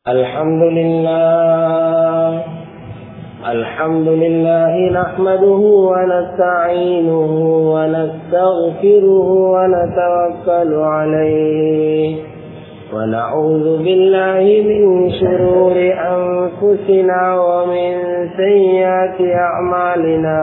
الحمد لله الحمد لله نحمده ونستعينه ونستغفره ونتوكل عليه ونعوذ بالله من شرور أنفسنا ومن سيئات أعمالنا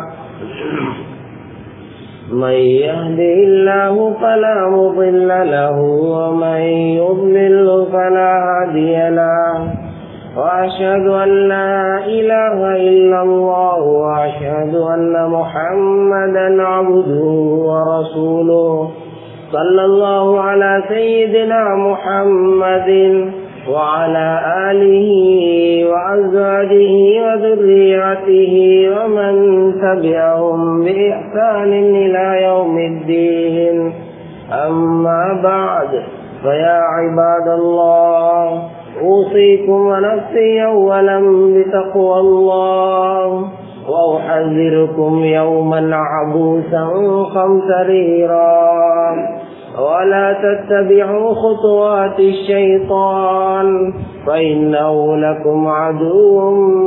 من يهده الله فلا مضل له ومن يضلل فلا هادي له وأشهد أن لا إله إلا الله وأشهد أن محمدا عبده ورسوله صلى الله على سيدنا محمد وعلى آله وأزواجه وذرياته ومن تبعهم بإحسان إلى يوم الدين أما بعد فيا عباد الله أوصيكم ونفسي أولا بتقوى الله وأحذركم يوما عبوسا قمطريرا ولا تتبعوا خطوات الشيطان فإنه لكم عدو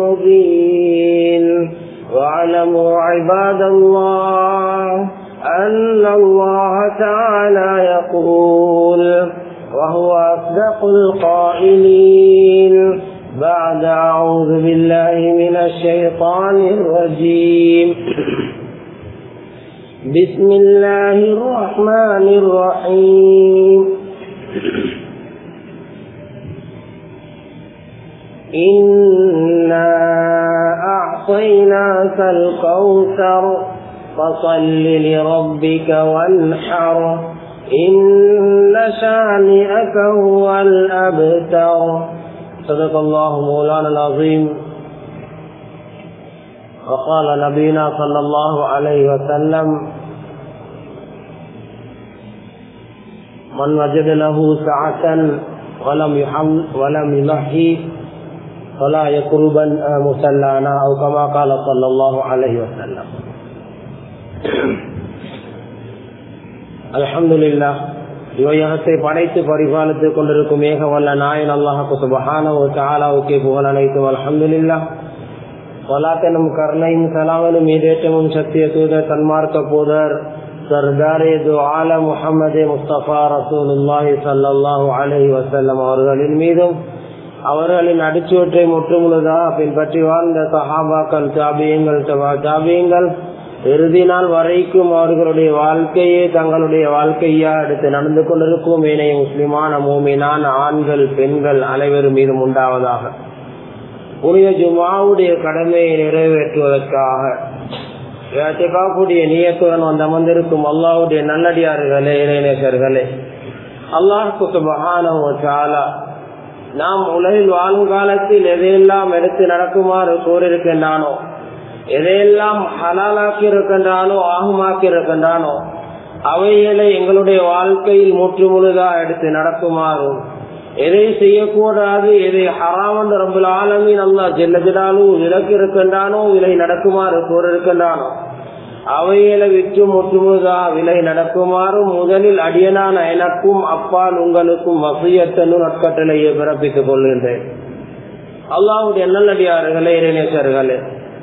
مبين واعلموا عباد الله أن الله تعالى يقول وهو أصدق القائلين بعد أعوذ بالله من الشيطان الرجيم بسم الله الرحمن الرحيم إنا أعطيناك الكوثر فصل لربك وانحر إن شانئك هو الأبتر صدق الله مولانا العظيم وقال نبينا صلى الله عليه وسلم من وجد له سعة ولم يحم ولم يضحي فلا يقربن مسلانا أو كما قال صلى الله عليه وسلم அல்ஹம்துலில்லா இவையகத்தை படைத்து பரிபாலித்துக் கொண்டிருக்கும் ஏக வல்ல நாயன் அல்லாஹு சுபஹான தாலாவுக்கே புகழ் அனைத்தும் அல்ஹம்துலில்லா வலாத்தனும் கருணையும் சலாமனும் ஈடேற்றமும் சத்திய தூதர் தன்மார்க்க போதர் சர்தாரே து ஆல முகமது முஸ்தபா ரசூலுல்லாஹி சல்லாஹூ அலஹி வசல்லம் அவர்களின் மீதும் அவர்களின் அடிச்சுவற்றை முற்றுமுழுதாக பின்பற்றி வாழ்ந்த சஹாபாக்கள் தாபியங்கள் தாபியங்கள் இறுதி நாள் வரைக்கும் அவர்களுடைய வாழ்க்கையே தங்களுடைய வாழ்க்கையா எடுத்து நடந்து கொண்டிருக்கும் ஏனைய முஸ்லிமான மூமினான ஆண்கள் பெண்கள் அனைவரும் மீதும் உண்டாவதாக புனித ஜுமாவுடைய கடமையை நிறைவேற்றுவதற்காக கூடிய நியத்துடன் வந்து அமர்ந்திருக்கும் அல்லாவுடைய நல்லடியார்களே இளைஞர்களே அல்லாஹுக்கு சுபகான நாம் உலகில் வாழும் காலத்தில் எதையெல்லாம் எடுத்து நடக்குமாறு கூறியிருக்கின்றானோ எதையெல்லாம் ஹலாலாக்கி இருக்கின்றானோ ஆகுமாக்கி இருக்கின்றானோ அவைகளை எங்களுடைய வாழ்க்கையில் முற்று முழுதா எடுத்து நடக்குமாறும் எதை செய்யக்கூடாது எதை ஹராமன் ரம்புல் ஆலமின் அல்லா ஜெல்லஜிடாலும் விலக்கு இருக்கின்றானோ விலை நடக்குமாறு கூறிருக்கின்றானோ அவைகளை விற்று முற்றுமுதா விலை நடக்குமாறும் முதலில் அடியனான எனக்கும் அப்பால் உங்களுக்கும் வசியத்தனும் நட்கட்டளையை பிறப்பித்துக் கொள்கின்றேன் அல்லாவுடைய நல்லடியார்களே இறைநேசர்களே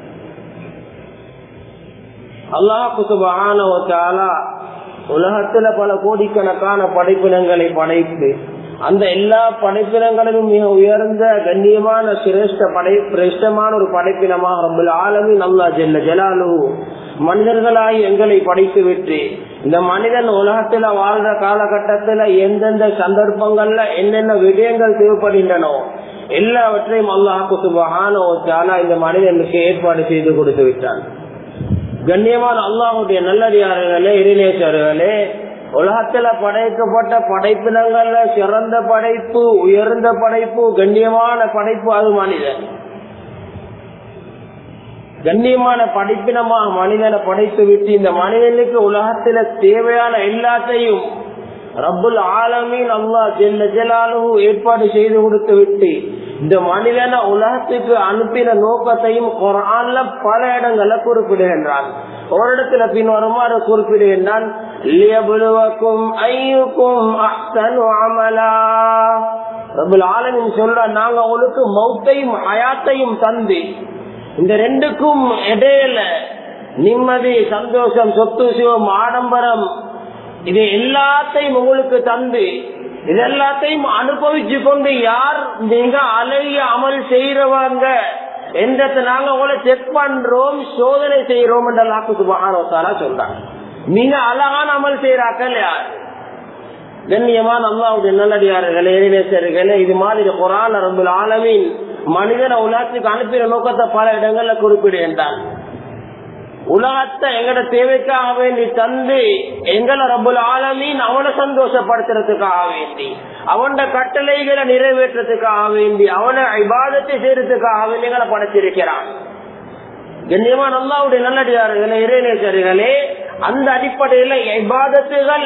அல்லாஹுசுபான உலகத்துல பல கோடிக்கணக்கான படைப்பினங்களை படைத்து அந்த எல்லா படைப்பினங்களிலும் மிக உயர்ந்த கண்ணியமான சிரேஷ்ட படை சிரேஷ்டமான ஒரு படைப்பினமாக ரொம்ப ஆலமின் அல்லா ஜெல்ல ஜலாலு மனிதர்களாய் எங்களை படைத்து விட்டு இந்த மனிதன் உலகத்துல வாழ்ற காலகட்டத்துல எந்தெந்த சந்தர்ப்பங்கள்ல என்னென்ன விடயங்கள் தேவைப்படுகின்றனோ எல்லாவற்றையும் அல்லாஹு சுபஹானோ இந்த மனிதனுக்கு ஏற்பாடு செய்து கொடுத்து விட்டான் கண்ணியமான அல்லாஹுடைய நல்லடியார்களே இறைநேசர்களே உலகத்துல படைக்கப்பட்ட படைப்பினங்கள்ல சிறந்த படைப்பு உயர்ந்த படைப்பு கண்ணியமான படைப்பு அது மனிதன் கண்ணியமான படைப்பினமாக மனிதனை படைத்து விட்டு இந்த மனிதனுக்கு உலகத்துல தேவையான எல்லாத்தையும் ரப்புல் ஆலமீன் அல்லா ஜெல்ல ஜலாலு ஏற்பாடு செய்து கொடுத்து விட்டு இந்த மனிதனை உலகத்துக்கு அனுப்பின நோக்கத்தையும் குரான்ல பல இடங்கள்ல குறிப்பிடுகின்றான் ஒரு இடத்துல பின் வருமாறு குறிப்பிடுகின்றான் லியபுலுவக்கும் ஐயுக்கும் அஹ்சனு அமலா ரபுல் ஆலமின் சொல்ற நாங்க உங்களுக்கு மௌத்தையும் ஹயாத்தையும் தந்து இந்த ரெண்டுக்கும் இடையில நிம்மதி சந்தோஷம் சொத்து சிவம் ஆடம்பரம் இது எல்லாத்தையும் உங்களுக்கு தந்து இது எல்லாத்தையும் அனுபவிச்சு கொண்டு யார் நீங்க அழகிய அமல் செய்யறவங்க என்றதை நாங்க உங்களை செக் பண்றோம் சோதனை செய்யறோம் என்ற லாக்கு மகானோத்தாரா சொல்றாங்க மிக அழகான அமல் செய்யறாக்கள் யார் கண்ணியமான அல்லாவுடைய நல்லடியார்களே இறைநேசர்களே இது மாதிரி குரான் ரபுல் ஆலமின் மனிதனை உலகத்துக்கு அனுப்பின நோக்கத்தை பல இடங்கள்ல குறிப்பிடுகின்றான் உலகத்தை எங்கட தேவைக்காக வேண்டி தந்து எங்களை ரபுல் ஆலமீன் அவனை சந்தோஷப்படுத்துறதுக்காக வேண்டி அவன கட்டளைகளை நிறைவேற்றத்துக்காக வேண்டி அவனை இபாதத்தை செய்யறதுக்காக வேண்டி எங்களை படைச்சிருக்கிறான் கண்ணியமான அல்லாவுடைய நல்லடியார்களே இறைநேசர்களே அந்த அடிப்படையில இபாதத்துகள்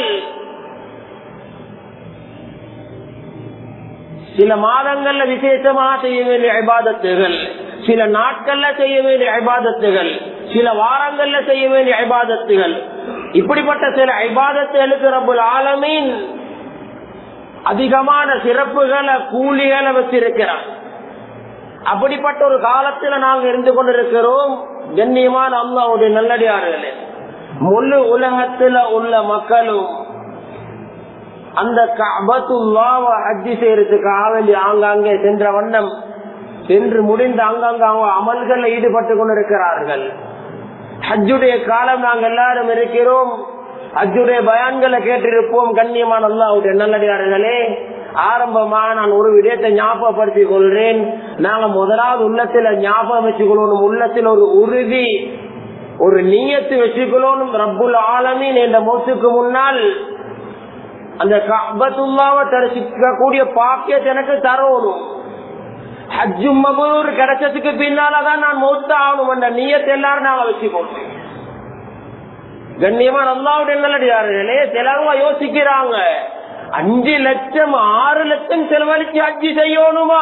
சில மாதங்கள்ல விசேஷமாக செய்ய வேண்டிய ஐபாதத்துகள் சில நாட்கள்ல செய்ய வேண்டிய ஐபாதத்துகள் சில வாரங்கள்ல செய்ய வேண்டிய ஐபாதத்துகள் இப்படிப்பட்ட சில ஐபாதத்துகளுக்கு ரபுல் ஆலமீன் அதிகமான சிறப்புகளை கூலிகளை வச்சிருக்கிறான் அப்படிப்பட்ட ஒரு காலத்துல நாங்க இருந்து கொண்டிருக்கிறோம் கண்ணியமான அல்லாவுடைய நல்லடியார்களே முழு உலகத்துல உள்ள மக்களும் அந்த கபத்துல்லாவை ஹஜ்ஜி செய்யறதுக்காக வேண்டி ஆங்காங்கே சென்ற வண்ணம் சென்று முடிந்து அங்கங்க அவங்க அமல்களில் ஈடுபட்டு கொண்டிருக்கிறார்கள் ஹஜ்ஜுடைய காலம் நாங்கள் எல்லாரும் இருக்கிறோம் ஹஜ்ஜுடைய பயான்களை கேட்டிருப்போம் கண்ணியமான அல்லாவுடைய நல்லடியார்களே ஆரம்பமா நான் ஒரு விடயத்தை ஞாபகப்படுத்திக் கொள்றேன் நாங்க முதலாவது உள்ளத்துல ஞாபகம் வச்சுக்கொள்ளணும் உள்ளத்தில் ஒரு உறுதி ஒரு நீயத்து வச்சுக்கொள்ளணும் ரப்புல் ஆலமீன் என்ற மௌத்துக்கு முன்னால் அந்த கபத்துல்லாவை தரிசிக்கக்கூடிய பாக்கியத்தை எனக்கு தரணும் ஹஜ்ஜு மபூர் கிடைச்சதுக்கு பின்னாலதான் நான் மௌத்த ஆகணும் என்ற நீயத்தை எல்லாரும் நாங்க வச்சுக்கொள்றோம் கண்ணியமா நல்லாவுடைய நல்லடியார்களே சிலவங்க யோசிக்கிறாங்க அஞ்சு லட்சம் ஆறு லட்சம் செலவழிச்சு ஹஜ்ஜி செய்யணுமா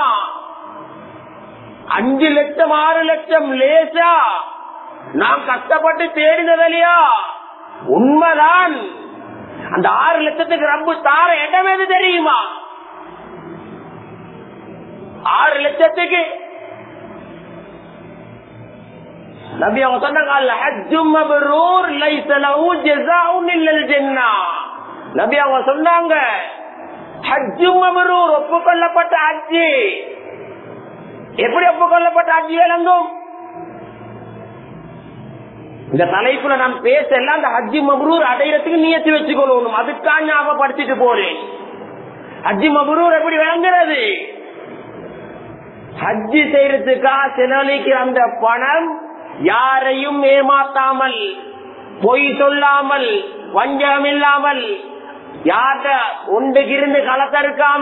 அஞ்சு லட்சம் ஆறு லட்சம் லேசா நான் கஷ்டப்பட்டு தேடினதில்லையா உண்மைதான் அந்த ஆறு லட்சத்துக்கு ரப்பு தார இடம் எது தெரியுமா ஆறு லட்சத்துக்கு நபி அவங்க சொன்னாங்க ஹஜ்ஜும் மப்ரூர் லைஸ லஹு ஜஸாஉன் இல்லல் ஜன்னah நபி அவங்க சொன்னாங்க ஹஜ்ஜும் மப்ரூர் ஒப்புக்கொள்ளப்பட்ட ஹஜ்ஜி எப்படி ஒப்புக்கொள்ளப்பட்ட ஹஜ்ஜி விளங்கும் இந்த தலைப்புல நான் பேசல அந்த ஹஜ்ஜி மப்ரூர் அடையிறதுக்கு நியத்தி வச்சுக்கொள்ளணும் அதுக்காக ஞாபகப்படுத்திட்டு போறேன் ஹஜ்ஜி மப்ரூர் எப்படி விளங்குறது ஹஜ்ஜி செய்யறதுக்காக செலவழிக்கிற அந்த பணம் யாரையும் ஏமாத்தாமல் பொய் சொல்லாமல் வஞ்சகம் இல்லாமல் யார்கிட்ட ஒன்றுக்கு இருந்து களத்தறுக்காம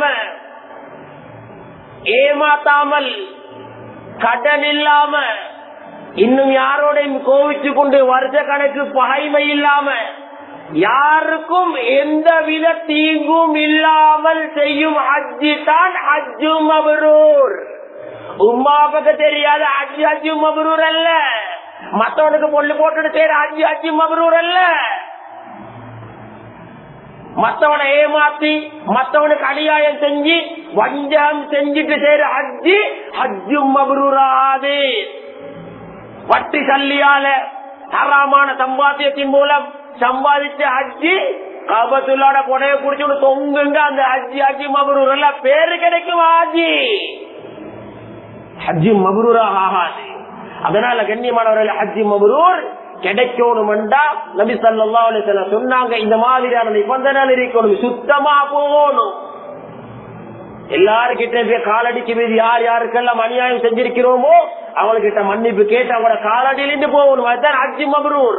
ஏமாத்தாமல் கடன் இல்லாம இன்னும் யாரோடையும் கோவிச்சு கொண்டு வருஷ கணக்கு பகைமை இல்லாம யாருக்கும் எந்த வித தீங்கும் இல்லாமல் செய்யும் ஹஜ்ஜி தான் ஹஜ்ஜு மபரூர் உமாவுக்கு தெரியாத ஹஜ்ஜி ஹஜ்ஜி மபரூர் அல்ல மத்தவனுக்கு பொண்ணு போட்டுட்டு செய்யற ஹஜ்ஜி ஹஜ்ஜி மபரூர் அல்ல மத்தவனை ஏமாத்தி மத்தவனுக்கு அநியாயம் செஞ்சு வஞ்சம் செஞ்சுட்டு செய்யற ஹஜ்ஜி ஹஜ்ஜு மபரூராது வட்டி சல்லியால தராமான சம்பாத்தியத்தின் மூலம் சம்பாதிச்ச ஹஜ்ஜி கபத்துள்ளாட கொடையை குடிச்சு தொங்குங்க அந்த ஹஜ்ஜி ஹஜ்ஜி மபரூர் எல்லாம் பேரு கிடைக்கும் ஹாஜி ஹஜ்ஜி மபரூராக ஆகாது அதனால கண்ணியமானவர்கள் ஹஜ்ஜி மபரூர் கிடைக்கணும்டா நபி சல்லா அலிசல்லம் சொன்னாங்க இந்த மாதிரியான நிபந்தனை இருக்கணும் சுத்தமா போகணும் எல்லாருக்கிட்ட போய் காலடிக்கு மீது யார் யாருக்கெல்லாம் அநியாயம் செஞ்சிருக்கிறோமோ அவங்ககிட்ட மன்னிப்பு கேட்டு அவங்களோட காலடியிலிருந்து போகணும் அதுதான் ஹஜ்ஜி மபரூர்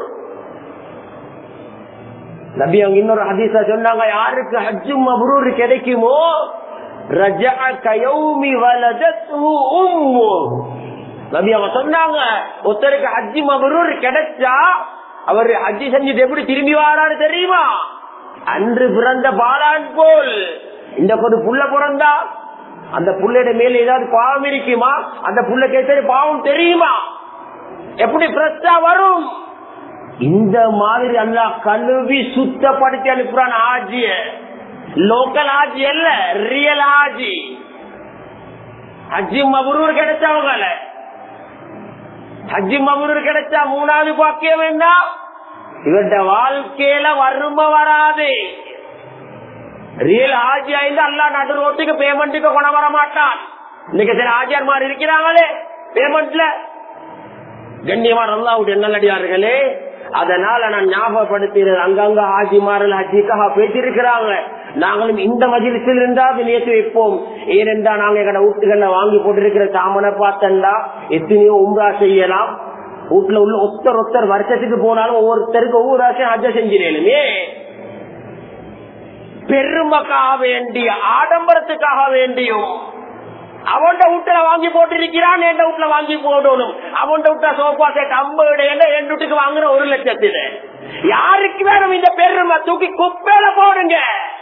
நபி அவங்க இன்னொரு ஹதீஸா சொன்னாங்க யாருக்கு ஹஜ்ஜு மபரூர் கிடைக்குமோ ரஜா கயௌமி வலதத்து உம்மு நபி அவங்க சொன்னாங்க ஒருத்தருக்கு ஹஜ்ஜி மபரூர் கிடைச்சா அவர் ஹஜ்ஜி செஞ்சுட்டு எப்படி திரும்பி வாராரு தெரியுமா அன்று பிறந்த பாலான் போல் இந்த ஒரு புள்ள பிறந்தா அந்த புள்ளையோட மேல ஏதாவது பாவம் இருக்குமா அந்த புள்ள கேட்ட பாவம் தெரியுமா எப்படி பிரச்சா வரும் இந்த மாதிரி அல்லா கழுவி சுத்தப்படுத்தி அனுப்புறான் ஆஜிய லோக்கல் ஆஜி அல்ல ரியல் ஆஜி ஹஜ்ஜி மபுரூர் கிடைச்சவங்கள ஹஜ்ஜி மபுரூர் கிடைச்சா மூணாவது பாக்கியம் வேண்டாம் இவருடைய வாழ்க்கையில வறுமை வராது ரியல் ஆஜி ஆயிருந்து அல்லா நடு ரோட்டுக்கு பேமெண்ட்டுக்கு கொண்டு வர மாட்டான் இன்னைக்கு சில ஆஜியார் மாதிரி இருக்கிறாங்களே பேமெண்ட்ல கண்ணியமான அல்லாவுடைய நல்லடியார்களே அதனால நான் ஞாபகப்படுத்தினேன் அங்கங்க ஆஜிமார்கள் ஹஜிக்காக பேசியிருக்கிறாங்க நாங்களும் இந்த மஜிலிசில் இருந்தா நியத்து வைப்போம் ஏனென்றா நாங்க எங்கட வீட்டுகள்ல வாங்கி போட்டிருக்கிற சாமனை பார்த்தா எத்தனையோ உம்ரா செய்யலாம் வீட்டுல உள்ள ஒத்தர் ஒத்தர் வருஷத்துக்கு போனாலும் ஒவ்வொருத்தருக்கு ஒவ்வொரு வருஷம் ஹஜ்ஜ செஞ்சிடலுமே பெருமைக்காக வேண்டிய ஆடம்பரத்துக்காக வேண்டியும் அவன் வீட்டுல வாங்கி போட்டிருக்கிறான் என் வீட்டுல வாங்கி போடணும் அவன் வீட்டுல சோஃபா செட் ஐம்பது என் வீட்டுக்கு வாங்குற ஒரு லட்சத்துல யாருக்கு வேணும் இந்த பெருமை தூக்கி குப்பையில போடுங்க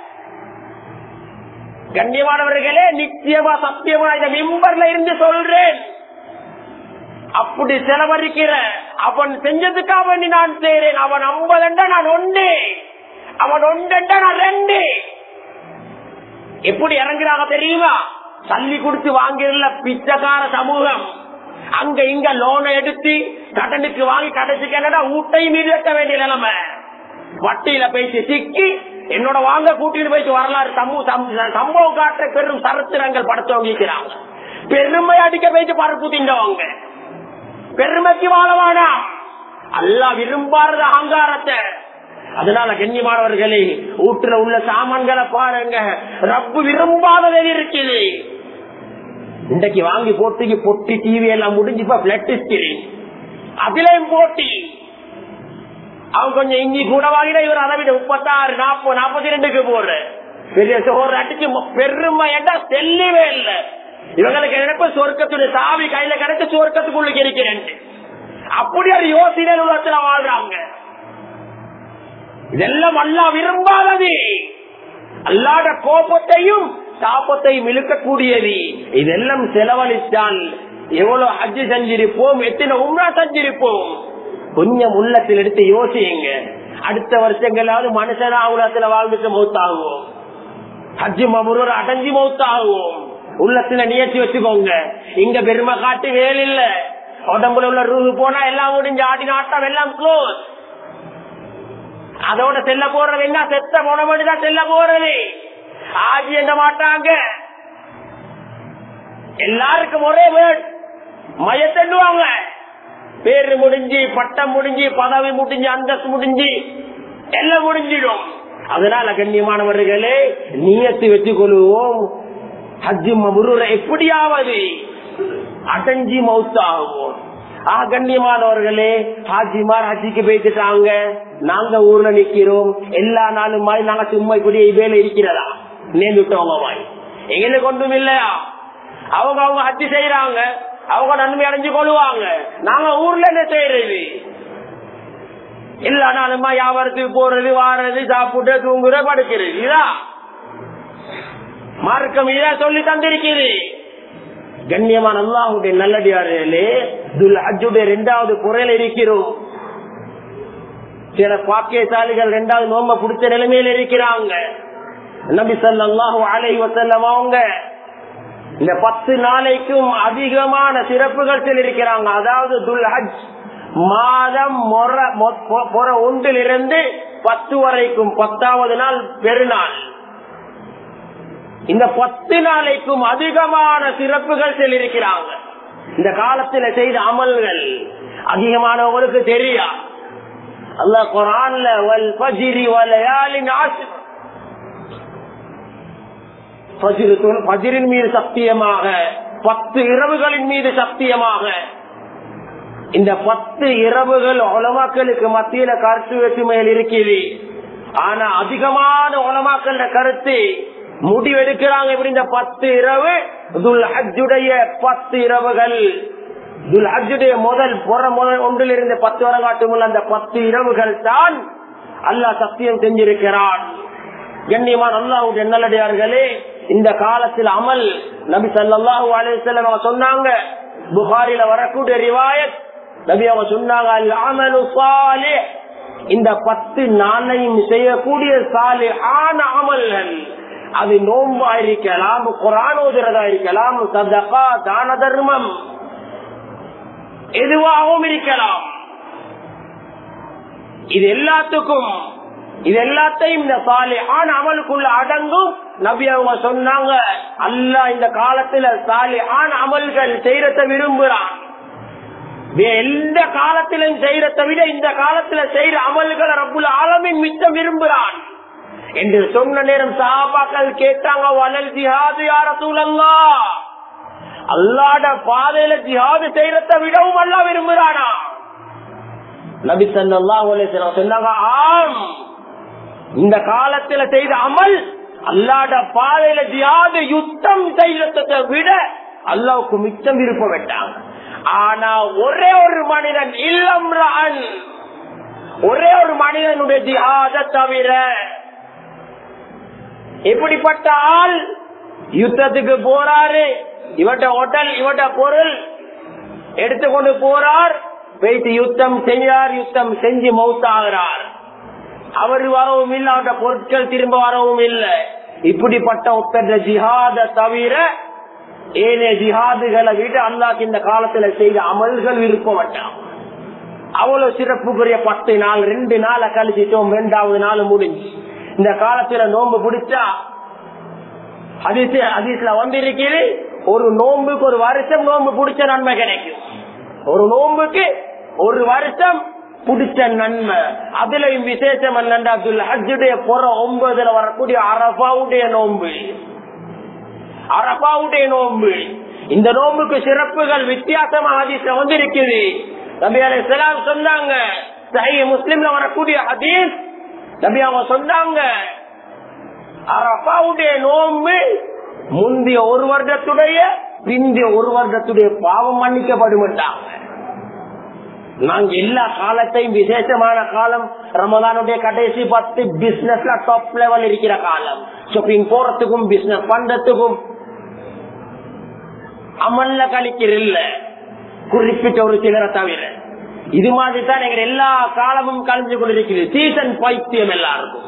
கண்ணியமானவர்களே நிச்சயமா சத்தியமா இந்த மிம்பர்ல இருந்து சொல்றேன் அப்படி செலவழிக்கிற அவன் செஞ்சதுக்காக வேண்டி நான் செய்றேன் அவன் ஐம்பதுண்டா நான் ஒன்று அவன் ஒன்றுண்டா நான் ரெண்டு எப்படி இறங்குறாங்க தெரியுமா தள்ளி கொடுத்து வாங்கிடல பிச்சைக்கார சமூகம் அங்க இங்க லோனை எடுத்து கடனுக்கு வாங்கி கடைசிக்கு என்னடா ஊட்டை மீது வைக்க வேண்டிய நிலைமை வட்டியில பேசி சிக்கி என்னோட வாங்க கூட்டிட்டு போயிட்டு வரலாறு சமூக சம்பவம் காட்டுற பெரும் சரித்திரங்கள் படத்தவங்க இருக்கிறாங்க பெருமை அடிக்க போயிட்டு பருப்பு திண்டவங்க பெருமைக்கு வாழவானா அல்லா விரும்பாத அகங்காரத்தை அதனால கண்ணியமானவர்களே வீட்டுல உள்ள சாமான்களை பாருங்க ரப்பு விரும்பாதது இருக்குது இன்றைக்கு வாங்கி போட்டு பொட்டி டிவி எல்லாம் முடிஞ்சு இப்ப பிளட் ஸ்கிரீன் அதுலயும் போட்டி அவன் கொஞ்சம் இஞ்சி கூட வாங்கினா இவர் அதை விட முப்பத்தாறு நாற்பது நாற்பத்தி ரெண்டுக்கு போடுற பெரிய சோறு அடிச்சு பெருமை ஏட்டா செல்லவே இல்லை இவங்களுக்கு நினைப்ப சொர்க்கத்துடைய சாவி கையில கிடைச்சு சொர்க்கத்துக்குள்ள இருக்கிறேன் அப்படி ஒரு யோசனை உலகத்துல வாழ்றாங்க இதெல்லாம் அல்லா விரும்பாதது அல்லாத கோபத்தையும் தாபத்தையும் இழுக்கக்கூடியது இதெல்லாம் செலவழித்தால் எவ்வளவு ஹஜ்ஜு செஞ்சிருப்போம் எத்தனை உம்ரா செஞ்சிருப்போம் கொஞ்சம் உள்ளத்தில் எடுத்து யோசியுங்க அடுத்த வருஷங்களாவது மனுஷனா உலகத்துல வாழ்ந்துட்டு மௌத்தாகுவோம் ஹஜ்ஜு மபுரூர் அடைஞ்சு மௌத்தாகுவோம் உள்ளத்துல நியத்தி வச்சுக்கோங்க இங்க பெருமை காட்டு வேல் இல்ல உடம்புல உள்ள ரூஹு போனா எல்லாம் முடிஞ்சு ஆடி நாட்டம் எல்லாம் க்ளோஸ் அதோட செல்ல போறது என்ன செத்த போன மட்டும்தான் செல்ல போறது ஆஜி எங்க மாட்டாங்க எல்லாருக்கும் ஒரே வேர்ட் மயத்தெண்டுவாங்க பேரு முடிஞ்சு பட்டம் முடிஞ்சு பதவி முடிஞ்சு அந்தஸ்து முடிஞ்சு எல்லாம் முடிஞ்சிடும் அதனால கண்ணியமானவர்களே நீயத்து வச்சுக் கொள்வோம் ஹஜ்ஜு மபுரூர எப்படியாவது அடைஞ்சி மவுத்தாகுவோம் ஆஹ் கண்ணியமானவர்களே ஹாஜிமார் ஹஜ்ஜிக்கு போயிட்டுட்டாங்க நாங்க ஊர்ல நிக்கிறோம் எல்லா நாளும் மாதிரி நாங்க சும்மா இப்படியே வேலை இருக்கிறதா நேர்ந்துட்டவங்க மாதிரி எங்களுக்கு ஒன்றும் இல்லையா அவங்க அவங்க ஹஜ்ஜி செய்யறாங்க அவங்க நன்மை அடைஞ்சு கொள்ளுவாங்க நாங்க ஊர்ல என்ன செய்யறது எல்லா நாளுமா வியாபாரத்துக்கு போறது வாரது சாப்பிட்டு தூங்குற படுக்கிறது இதான் மார்க்கம் இதான் சொல்லி தந்திருக்கிறது கண்ணியமான அல்லாஹுடைய நல்லடியார்களே துல் அஜுடைய இரண்டாவது குறையில இருக்கிறோம் சில பாக்கியசாலிகள் இரண்டாவது நோம்ப பிடிச்ச நிலைமையில இருக்கிறாங்க நபி சல்லாஹூ அலை வசல்லம் அவங்க இந்த பத்து நாளைக்கும் அதிகமான சிறப்புகள் சொல்லியிருக்கிறாங்க அதாவது துல் ஹஜ் மாதம் பொற ஒன்றிலிருந்து பத்து வரைக்கும் பத்தாவது நாள் பெருநாள் இந்த பத்து நாளைக்கும் அதிகமான சிறப்புகள் சொல்லியிருக்கிறாங்க இந்த காலத்துல செய்த அமல்கள் அதிகமானவங்களுக்கு தெரியா அல்ல குரான்ல வல் பஜிரி வலையாலின் பஜிரின் மீது சத்தியமாக பத்து இரவுகளின் மீது சத்தியமாக இந்த பத்து இரவுகள் உலமாக்களுக்கு மத்தியில கருத்து வேற்றுமையில் இருக்குது ஆனா அதிகமான உலமாக்கள் கருத்து முடிவெடுக்கிறாங்க இப்படி இந்த பத்து இரவு துல் ஹஜ்ஜுடைய பத்து இரவுகள் துல் ஹஜ்ஜுடைய முதல் புற முதல் ஒன்றில் இருந்து பத்து வரங்காட்டுமுள்ள அந்த பத்து இரவுகள் தான் அல்லாஹ் சத்தியம் செஞ்சிருக்கிறான் கண்ணியமான அல்லாஹுடைய நல்லடியார்களே இந்த காலத்தில் அமல் நபி சல்லாஹூ அலிசல்லம் அவங்க சொன்னாங்க புகாரில வரக்கூடிய ரிவாயத் நபி அவங்க சொன்னாங்க அல் அமலு சாலிஹ் இந்த பத்து நாளையும் செய்யக்கூடிய சாலிஹான அமல்கள் அது நோம்பா இருக்கலாம் குரான் ஓதுறதா இருக்கலாம் சதகா தான தர்மம் எதுவாகவும் இருக்கலாம் இது எல்லாத்துக்கும் இது எல்லாத்தையும் இந்த சாலிஹான் அமலுக்குள்ள அடங்கும் நபி அவங்க சொன்னாங்க அல்லாஹ் இந்த காலத்துல சாலிஹான் அமல்கள் செய்யறத விரும்புறான் வே- எந்த காலத்திலும் செய்யறதை விட இந்த காலத்துல செய்யற அமல்களை ரப்புல் ஆலமின் மிச்சம் விரும்புறான் என்று சொன்ன நேரம் சாபாக்கள் கேட்டாங்க வளல் ஜிஹாது யார சூழல்லா அல்லாட பாதையில ஜிஹாது செய்யறதை விடவும் அல்லா விரும்புறானா நபி ஸல்லல்லாஹு அலைஹி வஸல்லம் சொன்னாங்க ஆம் இந்த காலத்துல செய்த அமல் அல்லாட பாதையில ஜிஹாது யுத்தம் செய்யறதை விட அல்லாவுக்கு மிச்சம் விருப்பம் விட்டாங்க ஆனா ஒரே ஒரு மனிதன் இல்லம் ஒரே ஒரு மனிதனுடைய ஜிஹாத தவிர எப்படிப்பட்ட ஆள் யுத்தத்துக்கு போறாரு இவட்ட ஹோட்டல் இவட்ட பொருள் எடுத்துக்கொண்டு போறார் வைத்து யுத்தம் செய்யார் யுத்தம் செஞ்சு மௌத்தாகிறார் அவர் வரவும் இல்லை அவருடைய பொருட்கள் திரும்ப வரவும் இல்லை இப்படிப்பட்ட ஒப்பற்ற ஜிஹாத தவிர ஏனைய ஜிஹாதுகளை விட அல்லாஹ் இந்த காலத்துல செய்த அமல்கள் விருப்பப்பட்டான் அவ்வளவு சிறப்புக்குரிய பத்து நாள் ரெண்டு நாளை கழிச்சிட்டோம் ரெண்டாவது நாள் முடிஞ்சு இந்த காலத்துல நோன்பு பிடிச்சா அதிச அதிசல வந்திருக்கிறது ஒரு நோன்புக்கு ஒரு வருஷம் நோன்பு பிடிச்ச நன்மை கிடைக்கும் ஒரு நோன்புக்கு ஒரு வருஷம் பிடிச்ச நன்மை அதுலயும் விசேஷம் என்னண்டா ஹஜ்ஜுடைய புற ஒன்பதுல வரக்கூடிய அரபாவுடைய நோன்பு அரபாவுடைய நோன்பு இந்த நோன்புக்கு சிறப்புகள் வித்தியாசமா ஹதீஸ்ல வந்து இருக்குது நபி அலைஹிஸ்ஸலாம் சொன்னாங்க சஹீஹ் முஸ்லிம்ல வரக்கூடிய ஹதீஸ் நபி அவங்க சொன்னாங்க அரபாவுடைய நோன்பு முந்தைய ஒரு வருடத்துடைய பிந்திய ஒரு வருடத்துடைய பாவம் மன்னிக்கப்படுமாட்டாங்க நாங்க எல்லா காலத்தையும் விசேஷமான காலம் ரமதானுடைய கடைசி பத்து பிசினஸ்ல டாப் லெவல் இருக்கிற காலம் ஷாப்பிங் போறதுக்கும் பிசினஸ் பண்றதுக்கும் அமல்ல கழிக்கிறல்ல குறிப்பிட்ட ஒரு சிலரை தவிர இது மாதிரி தான் எங்க எல்லா காலமும் கழிஞ்சு கொண்டிருக்கிறது சீசன் பைத்தியம் எல்லாருக்கும்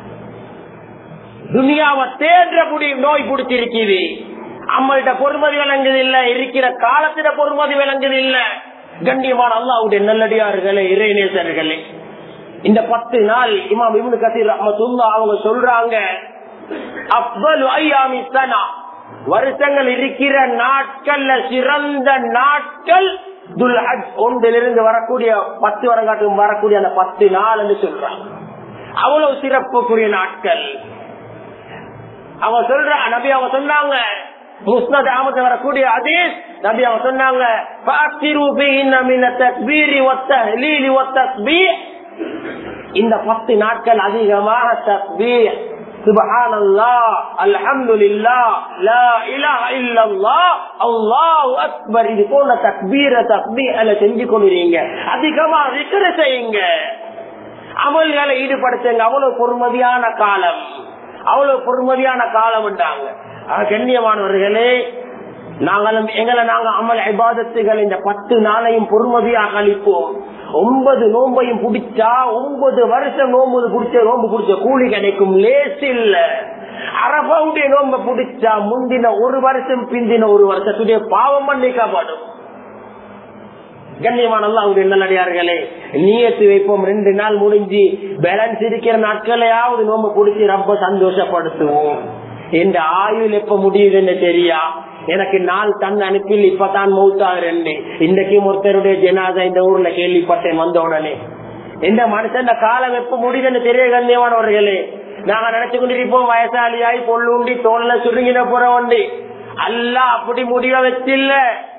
துனியாவை தேடக்கூடிய நோய் பிடிச்சிருக்குது அம்மள்கிட்ட பொறுமதி விளங்குது இல்ல இருக்கிற காலத்திட பொறுமதி விளங்குது இல்ல கண்ணியமான அல்லாவுடைய நல்லடியார்களே இறைநேசர்களே இந்த பத்து நாள் இமாம் இப்னு கசீர் ரஹ்மத்துல்லா அவங்க சொல்றாங்க அப்வல் ஐயாமி சனா வருஷங்கள் இருக்கிற நாட்கள்ல சிறந்த நாட்கள் துல்ஹஜ் ஒன்றிலிருந்து வரக்கூடிய பத்து வரங்காட்டுக்கும் வரக்கூடிய அந்த பத்து நாள் என்று சொல்றாங்க அவ்வளவு சிறப்புக்குரிய நாட்கள் அவங்க சொல்ற நபி அவங்க சொன்னாங்க முஸ்னத் அஹமது வரக்கூடிய அதீஸ் நபி அவங்க சொன்னாங்க "ஃபஅக்ஸிரு ஃபீஹின்ன மின தக்பீரி வத்தஹ்லீலி வத்தஸ்பீஹ்." இந்த பத்து நாட்கள் அதிகமாக தக்பீர் சுபஹானல்லாஹ் அல்ஹம்துலில்லாஹ் லா இலாஹ இல்லல்லாஹ் அல்லாஹு அக்பர் இது போல தக்பீர தக்பீர செஞ்சு கொண்டிருங்க அதிகமா விக்கிர செய்யுங்க அமல்களை ஈடுபடுத்துங்க அவ்வளவு பொறுமதியான காலம் அவ்வளவு பொறுமதியான காலம் கண்ணியமானவர்களே நாங்களும் எங்களை நாங்க அமல் ஐபாதத்துகள் இந்த பத்து நாளையும் பொறுமதியாக அளிப்போம் ஒன்பது நோம்பையும் பிடிச்சா ஒன்பது வருஷம் நோம்பு பிடிச்ச நோம்பு பிடிச்ச கூலி கிடைக்கும் லேஸ் இல்ல அரபாவுடைய நோம்ப பிடிச்சா முந்தின ஒரு வருஷம் பிந்தின ஒரு வருஷத்துடைய பாவம் மன்னிக்கப்படும் கண்ணியமான அவருடைய நல்லடியார்களே நீயத்து வைப்போம் ரெண்டு நாள் முடிஞ்சு பேலன்ஸ் இருக்கிற நாட்களையாவது நோம்ப பிடிச்சி ரொம்ப சந்தோஷப்படுத்துவோம் எந்த ஆயுள் எப்ப முடியுதுன்னு தெரியா எனக்கு நாள் தன் அனுப்பில் இப்பதான் மௌத்தாகிறேன் இன்றைக்கும் ஒருத்தருடைய ஜனாதா இந்த ஊர்ல கேள்விப்பட்டேன் வந்த உடனே இந்த மனுஷன் இந்த காலம் எப்ப முடியுதுன்னு தெரிய கண்ணியமானவர்களே நாங்க நினைச்சு கொண்டிருப்போம் வயசாளியாய் பொல்லுண்டி தோல்ல சுருங்கின புற வண்டி அல்ல அப்படி முடிவ வச்சில்ல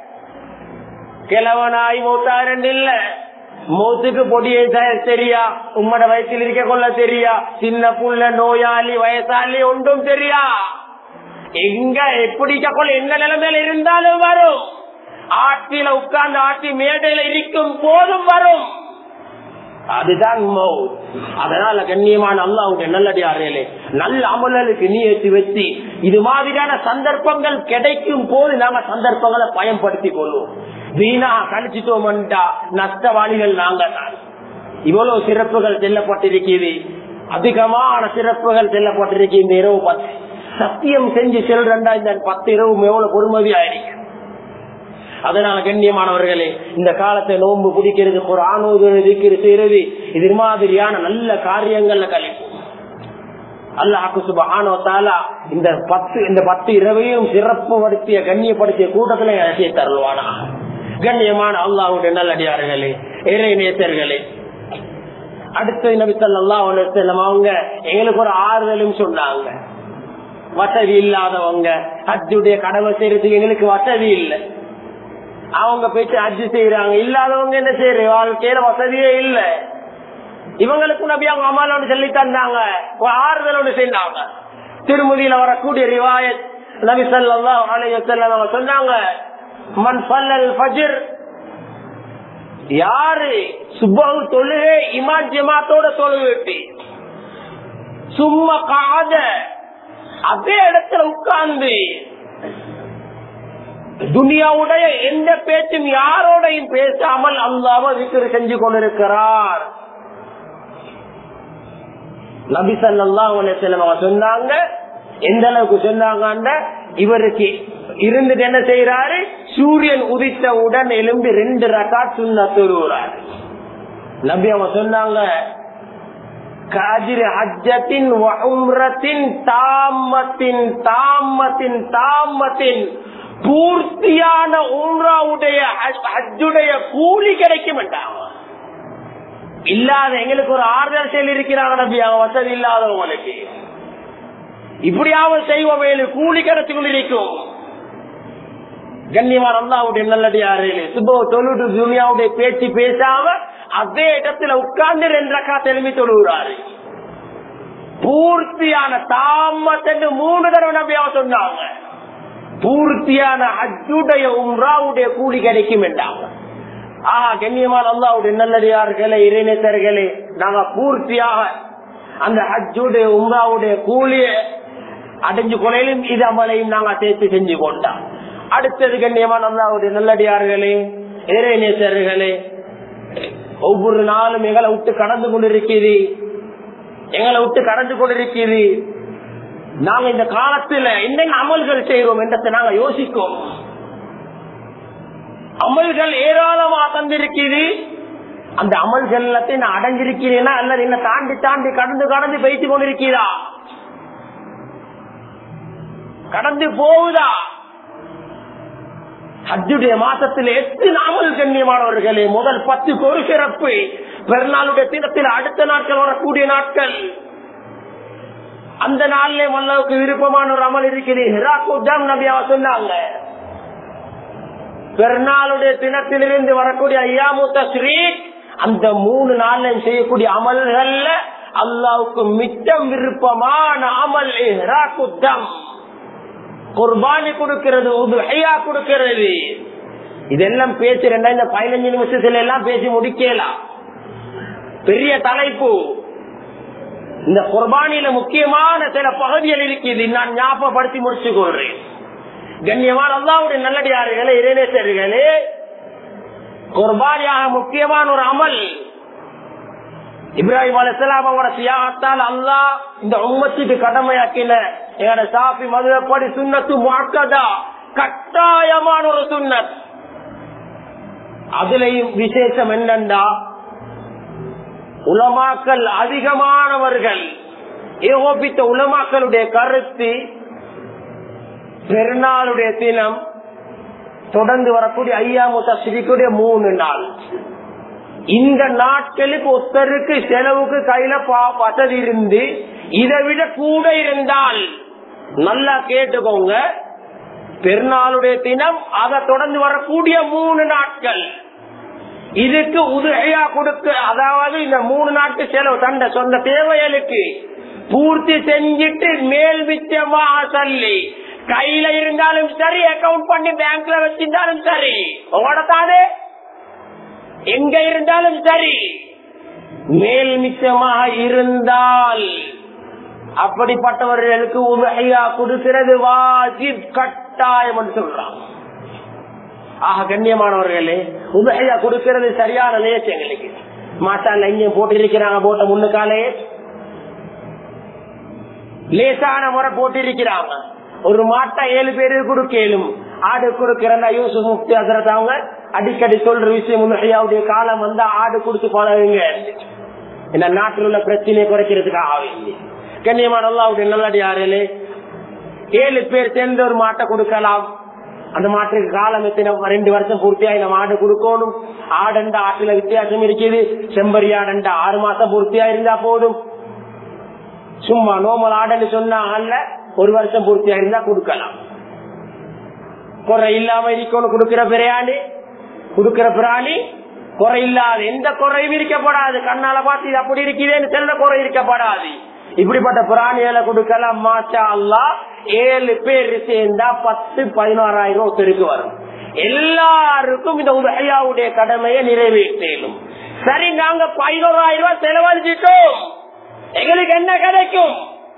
கிழவனாய் மௌத்தாரன் இல்ல மௌத்துக்கு பொடியை தெரியா உம்மட வயசில் இருக்க கொள்ள தெரியா சின்ன புள்ள நோயாளி வயசாளி ஒன்றும் தெரியா எங்க எப்படி கொள்ள எந்த நிலைமையில இருந்தாலும் வரும் ஆட்டில உட்கார்ந்து ஆட்டி மேடையில இருக்கும் போதும் வரும் அதுதான் மவுத் அதனால கண்ணியமான அல்லாவுடைய நல்லடியார்களே நல்ல அமலலுக்கு நீயத்து வச்சு இது மாதிரியான சந்தர்ப்பங்கள் கிடைக்கும் போது நாங்க சந்தர்ப்பங்களை பயன்படுத்திக் கொள்வோம் வீணா கழிச்சிட்டோம்டா நஷ்டவாளிகள் நாங்க தான் இவ்வளவு சிறப்புகள் செல்லப்பட்டிருக்கிறது அதிகமான சிறப்புகள் செல்லப்பட்டிருக்கு இந்த இரவு பத்து சத்தியம் செஞ்சு செல்றா இந்த பத்து இரவு எவ்வளவு பொறுமதியா இருக்கு அதனால கண்ணியமானவர்களே இந்த காலத்தை நோன்பு பிடிக்கிறது ஒரு ஆணோது செய்யறது இது மாதிரியான நல்ல காரியங்கள்ல கழிப்போம் அல்லாஹு சுபஹானோ தாலா இந்த பத்து இந்த பத்து இரவையும் சிறப்பு படுத்திய கண்ணியப்படுத்திய கூட்டத்துல இறக்கிய தருவானா கண்ணியமான அல்லாஹுடைய நல்லடியார்களே இறை நேசர்களே அடுத்த நபி ஸல்லல்லாஹு அலைஹி வஸல்லம் அவங்க எங்களுக்கு ஒரு ஆறுதலும் சொன்னாங்க வசதி இல்லாதவங்க ஹஜ்ஜுடைய கடமை செய்யறதுக்கு எங்களுக்கு வசதி இல்லை அவங்க போயிட்டு ஹஜ்ஜு செய்யறாங்க இல்லாதவங்க என்ன செய்யற வாழ்க்கையில வசதியே இல்லை இவங்களுக்கு நபி அவங்க அம்மாவோட சொல்லி தந்தாங்க ஒரு ஆறுதலோடு செஞ்சாங்க திருமதியில வரக்கூடிய ரிவாயத் நபி ஸல்லல்லாஹு அலைஹி வஸல்லம் அவங்க சொன்னாங்க மன் ஸல்லல் ஃபஜ்ர் யாரு சுபஹு தொழுகை இமாம் ஜமாத்தோட தொழுவிட்டு சும்மா காத அதே இடத்துல உட்கார்ந்து துனியாவுடைய எந்த பேச்சும் யாரோடையும் பேசாமல் அல்லாம விக்கிர செஞ்சு கொண்டிருக்கிறார் நபி சல்லாஹ் சொன்னாங்க எந்த அளவுக்கு சொன்னாங்க இவருக்கு இருந்துட்டு என்ன செய்யறாரு சூரியன் உதித்தவுடன் எலும்பி ரெண்டு ரக்கா சுண்ண தொழுகிறார் நபி அவன் சொன்னாங்க காதிர் ஹஜ்ஜத்தின் உம்ரத்தின் தாமத்தின் தாமத்தின் தாமத்தின் பூர்த்தியான உம்ராவுடைய ஹஜ்ஜுடைய கூலி கிடைக்கும் என்றாங்க இல்லாத எங்களுக்கு ஒரு ஆறுதல் செயல் இருக்கிறாங்க நபி அவன் வசதி இல்லாதவங்களுக்கு இப்படியாவது செய்வோம் மேலு கூலி கிடைச்சு கொண்டிருக்கும் கண்ணியமான அல்லாவுடைய நல்லடியாரு சுபோ தொழுடு துனியாவுடைய பேச்சு பேசாம அதே இடத்துல உட்கார்ந்து ரெண்டு ரக்கா தெளிவி தொழுகிறாரு பூர்த்தியான தாமத்தென்று மூணு தடவை நம்பியா சொன்னாங்க பூர்த்தியான அஜுடைய உம்ராவுடைய கூலி கிடைக்கும் என்றாங்க ஆஹா கண்ணியமான அல்லாவுடைய நல்லடியார்களே இறைநேசர்களே நாங்க பூர்த்தியாக அந்த ஹஜ்ஜுடைய உம்ராவுடைய கூலிய அடைஞ்சு கொலையிலும் இது அமலையும் நாங்க சேர்த்து செஞ்சு கொண்டோம் அடுத்தது கண்ணியமான அல்லாவுடைய நல்லடியார்களே இறைநேசர்களே ஒவ்வொரு நாளும் எங்களை விட்டு கடந்து கொண்டிருக்கிறது எங்களை விட்டு கடந்து கொண்டிருக்கிறது நாங்க இந்த காலத்துல என்னென்ன அமல்கள் செய்யறோம் என்றதை நாங்க யோசிக்கோம் அமல்கள் ஏராளமா தந்திருக்குது அந்த அமல்கள் எல்லாத்தையும் நான் அடைஞ்சிருக்கிறேனா அல்லது என்ன தாண்டி தாண்டி கடந்து கடந்து பேசி கொண்டிருக்கிறா கடந்து போகுதா ஹஜ்ஜுடைய மாசத்தில் எத்தனை அமல் கண்ணியமானவர்களே முதல் பத்துக்கு ஒரு சிறப்பு பெருநாளுடைய தினத்தில் அடுத்த நாட்கள் வரக்கூடிய நாட்கள் அந்த நாளிலே மல்லாவுக்கு விருப்பமான ஒரு அமல் இருக்குது ஹிராக்குஜாம் நபியாவ சொன்னாங்க பெருநாளுடைய தினத்திலிருந்து வரக்கூடிய ஐயாமுத்த ஸ்ரீ அந்த மூணு நாள்ல செய்யக்கூடிய அமல்கள்ல அல்லாவுக்கு மிச்சம் விருப்பமான அமல் ஹிராக்குஜம் குர்பானி கொடுக்கிறது உதுஹையா கொடுக்கிறது இதெல்லாம் பேசுறேன் இந்த பதினஞ்சு நிமிஷத்துல எல்லாம் பேசி முடிக்கலாம் பெரிய தலைப்பு இந்த குர்பானியில முக்கியமான சில பகுதிகள் இருக்குது நான் ஞாபகப்படுத்தி முடிச்சு கொள்றேன் கண்ணியமான அல்லாவுடைய நல்லடியார்களே இறைநேசர்களே குர்பானியாக முக்கியமான ஒரு அமல் இப்ராஹிம் அலிஸ்லாம் அவங்களோட சியாகத்தால் அல்லா இந்த உம்மத்துக்கு கடமையாக்கின எங்களோட சாப்பி மதுரப்படி சுண்ணத்து முக்கதா கட்டாயமான ஒரு சுண்ணத் அதுலயும் விசேஷம் என்னண்டா உலமாக்கள் அதிகமானவர்கள் ஏகோபித்த உலமாக்களுடைய கருத்து பெருநாளுடைய தினம் தொடர்ந்து வரக்கூடிய ஐயாமுத்த சிரிக்குடைய மூணு நாள் இந்த நாட்களுக்கு ஒருத்தருக்கு செலவுக்கு கையில வசதி இருந்து இதை விட கூட இருந்தால் நல்லா கேட்டுக்கோங்க பெருநாளுடைய தினம் அதை தொடர்ந்து வரக்கூடிய மூணு நாட்கள் இதுக்கு உதவியா கொடுக்க அதாவது இந்த மூணு நாட்டு செலவு தந்த சொந்த தேவைகளுக்கு பூர்த்தி செஞ்சிட்டு மேல் மிச்சமாக சொல்லி கையில இருந்தாலும் சரி அக்கவுண்ட் பண்ணி பேங்க்ல வச்சிருந்தாலும் சரி ஓடத்தானே எங்க இருந்தாலும் சரி மேல் மிச்சமாக இருந்தால் அப்படிப்பட்டவர்களுக்கு உதவியா கொடுக்கிறது வாஜிப் கட்டாயம் என்று சொல்றாங்க ஆக கண்ணியமானவர்களே உதவியா கொடுக்கிறது சரியான லேஸ் எங்களுக்கு மாட்டால இங்கே போட்டிருக்கிறாங்க போட்ட முன்னுக்காலே லேசான முறை போட்டிருக்கிறாங்க ஒரு மாட்டை ஏழு பேரு கொடுக்கலும் ஆடு கொடுக்கிறா யூசுப் முக்தி ஹசரத் அவங்க அடிக்கடி சொல்ற விஷயம் முன்னையாவுடைய காலம் வந்தா ஆடு கொடுத்து பழகுங்க இந்த நாட்டில் உள்ள பிரச்சனையை குறைக்கிறதுக்காக வேண்டி கண்ணியமான அல்லாவுடைய நல்லடியாரிலே ஏழு பேர் சேர்ந்து ஒரு மாட்டை கொடுக்கலாம் அந்த மாட்டுக்கு காலம் எத்தனை ரெண்டு வருஷம் பூர்த்தியா இந்த மாடு கொடுக்கணும் ஆடண்ட ஆட்டுல வித்தியாசம் இருக்குது செம்பரி ஆடண்ட ஆறு மாசம் பூர்த்தியா இருந்தா போதும் சும்மா நோமல் ஆடன்னு சொன்னாங்கல்ல ஒரு வருஷம் பூர்த்தியா இருந்தா கொடுக்கலாம் குறை இல்லாம இருக்கணும் கொடுக்கிற பிராணி கொடுக்கிற பிராணி குறை இல்லாத எந்த குறையும் இருக்கப்படாது கண்ணால பார்த்து இது அப்படி இருக்குதேன்னு செல்ல குறை இருக்கப்படாது இப்படிப்பட்ட பிராணிகளை கொடுக்கலாம் மாச்சா அல்லா ஏழு பேர் சேர்ந்தா பத்து பதினோராயிரம் ஒருத்தருக்கு வரும் எல்லாருக்கும் இந்த உதயாவுடைய கடமையை நிறைவேற்றலும் சரி நாங்க பதினோராயிரம் ரூபாய் செலவழிச்சிட்டோம் எங்களுக்கு என்ன கிடைக்கும்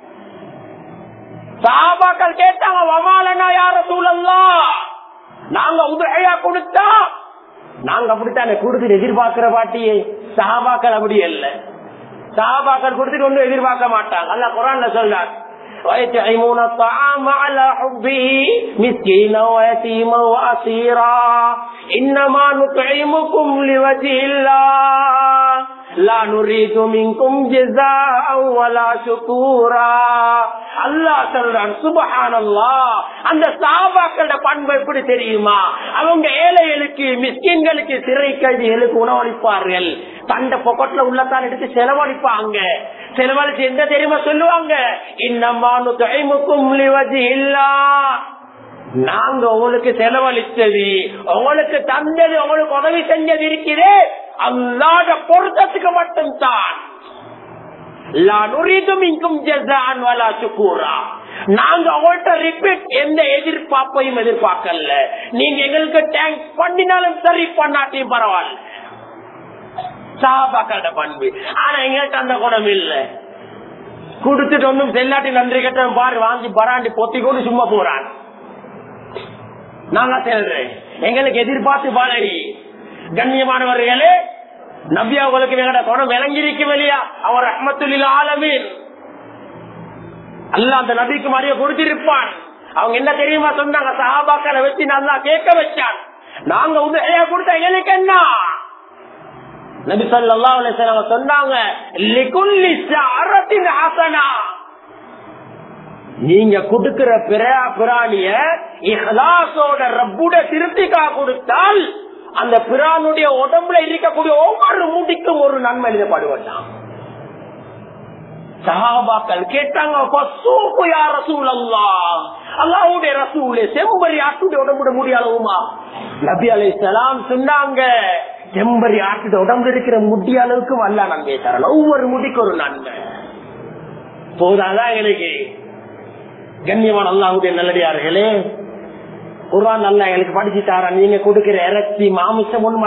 சாபாக்கள் கேட்டாங்க வமாலனா யார சூழல்லாம் நாங்க உதகையா கொடுத்தா நாங்க அப்படித்தானே கொடுத்துட்டு எதிர்பார்க்கிற பாட்டியே சஹாபாக்கள் அப்படி இல்ல சஹாபாக்கள் கொடுத்துட்டு ஒன்றும் எதிர்பார்க்க மாட்டாங்க அல்ல குரான்ல சொல்றாங்க ويطعمون الطعام على حبه مسكينا ويتيما واسيرا انما نطعمكم لوجه الله لا نريد منكم جزاء ولا شكورا அல்லாஹ் சொல்றான் சுபஹானல்லா அந்த சாபாக்களோட பண்பு எப்படி தெரியுமா அவங்க ஏழைகளுக்கு மிஸ்கின்களுக்கு சிறை கைதிகளுக்கு உணவளிப்பார்கள் தண்ட பொக்கட்ல உள்ளத்தான் எடுத்து செலவழிப்பாங்க செலவழிச்சு எந்த தெரியுமா சொல்லுவாங்க இன்னமானு தொகைமுக்கும் இல்லா நாங்க உங்களுக்கு செலவழித்தது உங்களுக்கு தந்தது உங்களுக்கு உதவி செஞ்சது இருக்கிறே அல்லாத பொருத்தத்துக்கு மட்டும்தான் நாங்க அவங்கள்ட்ட ரிப்பீட் எந்த எதிர்பார்ப்பையும் எதிர்பார்க்கல நீங்க எங்களுக்கு டேங்க் பண்ணினாலும் சரி பண்ணாட்டியும் பரவாயில்ல சாபாக்களோட பண்பு ஆனா எங்கள்கிட்ட அந்த குணம் இல்ல கொடுத்துட்டு ஒன்றும் செல்லாட்டி நன்றி கட்ட பாரு வாங்கி பராண்டி பொத்தி கொண்டு சும்மா போறான் நான் சொல்றேன் எங்களுக்கு எதிர்பார்த்து பழகி கண்ணியமானவர்களே நபி அவங்களுக்கு எங்களோட குணம் விளங்கியிருக்கும் இல்லையா அவர் அஹமத்துல்ல ஆலமீன் அல்ல அந்த நபிக்கு மாதிரியே கொடுத்திருப்பான் அவங்க என்ன தெரியுமா சொன்னாங்க சஹாபாக்களை வச்சு நல்லா கேட்க வச்சான் நாங்க உதவியா கொடுத்த எங்களுக்கு என்ன நபி சொல்லா சொன்னாங்க நீங்க கொடுக்கிற பிராணிய இஹ்லாசோட ரப்புட திருப்திக்கா கொடுத்தால் அந்த பிரானுடைய உடம்புல இருக்கக்கூடிய ஒவ்வொரு முடிக்கும் ஒரு நன்மை எழுதப்படுவதான் சஹாபாக்கள் கேட்டாங்க அல்லாவுடைய ரசூலே செம்பரி ஆட்டுடைய உடம்புட முடியாதவுமா நபி அலை சலாம் சொன்னாங்க செம்பரி ஆட்டுடைய உடம்புல இருக்கிற முடி அளவுக்கு அல்ல நன்மை தரலாம் ஒவ்வொரு முடிக்கு ஒரு நன்மை போதாதான் எனக்கு கண்ணியமான அல்லாவுடைய நல்லடியார்களே குர்ஆன் அல்ல எங்களுக்கு படிச்சு தாரா நீங்க கொடுக்கிற இறைச்சி மாமிசம் ஒண்ணும்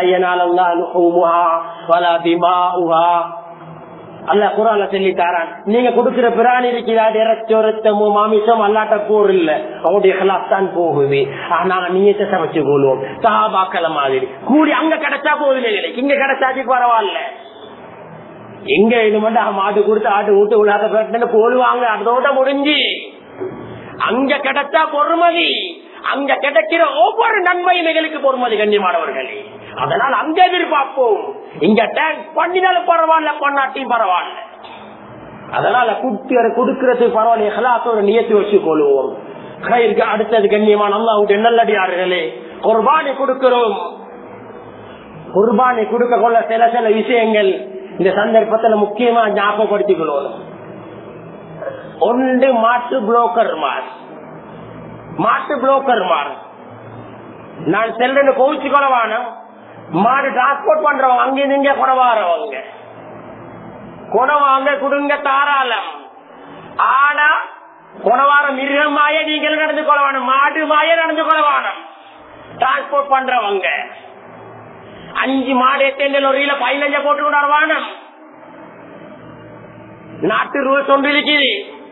அல்லா அல்ல குரான்ல சொல்லி தாரான் நீங்க கொடுக்கிற பிராணி இருக்கிறார் இறைச்சோ ரத்தமோ மாமிசம் அல்லாட்ட போர் இல்ல அவங்களுடைய ஹலாப் தான் போகுது நாங்க நீங்க சமைச்சு கொள்வோம் சஹாபாக்கள மாதிரி கூடி அங்க கிடைச்சா போகுது இங்க கிடைச்சாச்சு பரவாயில்ல எங்க இது மட்டும் மாடு கொடுத்து ஆட்டு ஊட்டு உள்ளாத போடுவாங்க அதோட முடிஞ்சு அங்க கிடைச்சா பொறுமதி அங்க கிடைக்கிற ஒவ்வொரு நன்மையும் எங்களுக்கு பொறுமதி கண்ணியமானவர்களே அதனால் அங்க எதிர்பார்ப்போம் இங்க டேங்க் பண்ணினாலும் பரவாயில்ல பண்ணாட்டியும் பரவாயில்ல அதனால குட்டி கொடுக்கறது பரவாயில்ல ஹலாத்தோட நியத்து வச்சு கொள்வோம் அடுத்தது கண்ணியமான அல்லாவுடைய நல்லடியார்களே குர்பானி கொடுக்கிறோம் குர்பானி கொடுக்க கொள்ள சில சில விஷயங்கள் இந்த சந்தர்ப்பத்துல முக்கியமா ஞாபகப்படுத்திக் ஒன்று மாட்டு புரோக்கர் மார் மாட்டு புரோக்கர் மார் நான் செல்றேன்னு கோவிச்சு கொலவான மாடு டிரான்ஸ்போர்ட் பண்றவங்க அங்க நீங்க குறவாறவங்க குணவாங்க கொடுங்க தாராளம் ஆனா குணவார மிருகமாய நீங்கள் நடந்து கொள்ளவான மாடு மாய நடந்து கொள்ளவானம் டிரான்ஸ்போர்ட் பண்றவங்க அஞ்சு மாடு எத்தனை லொரியில பதினஞ்ச போட்டு கொண்டாடுவானம் நாட்டு ரூல்ஸ் ஒன்று இருக்குது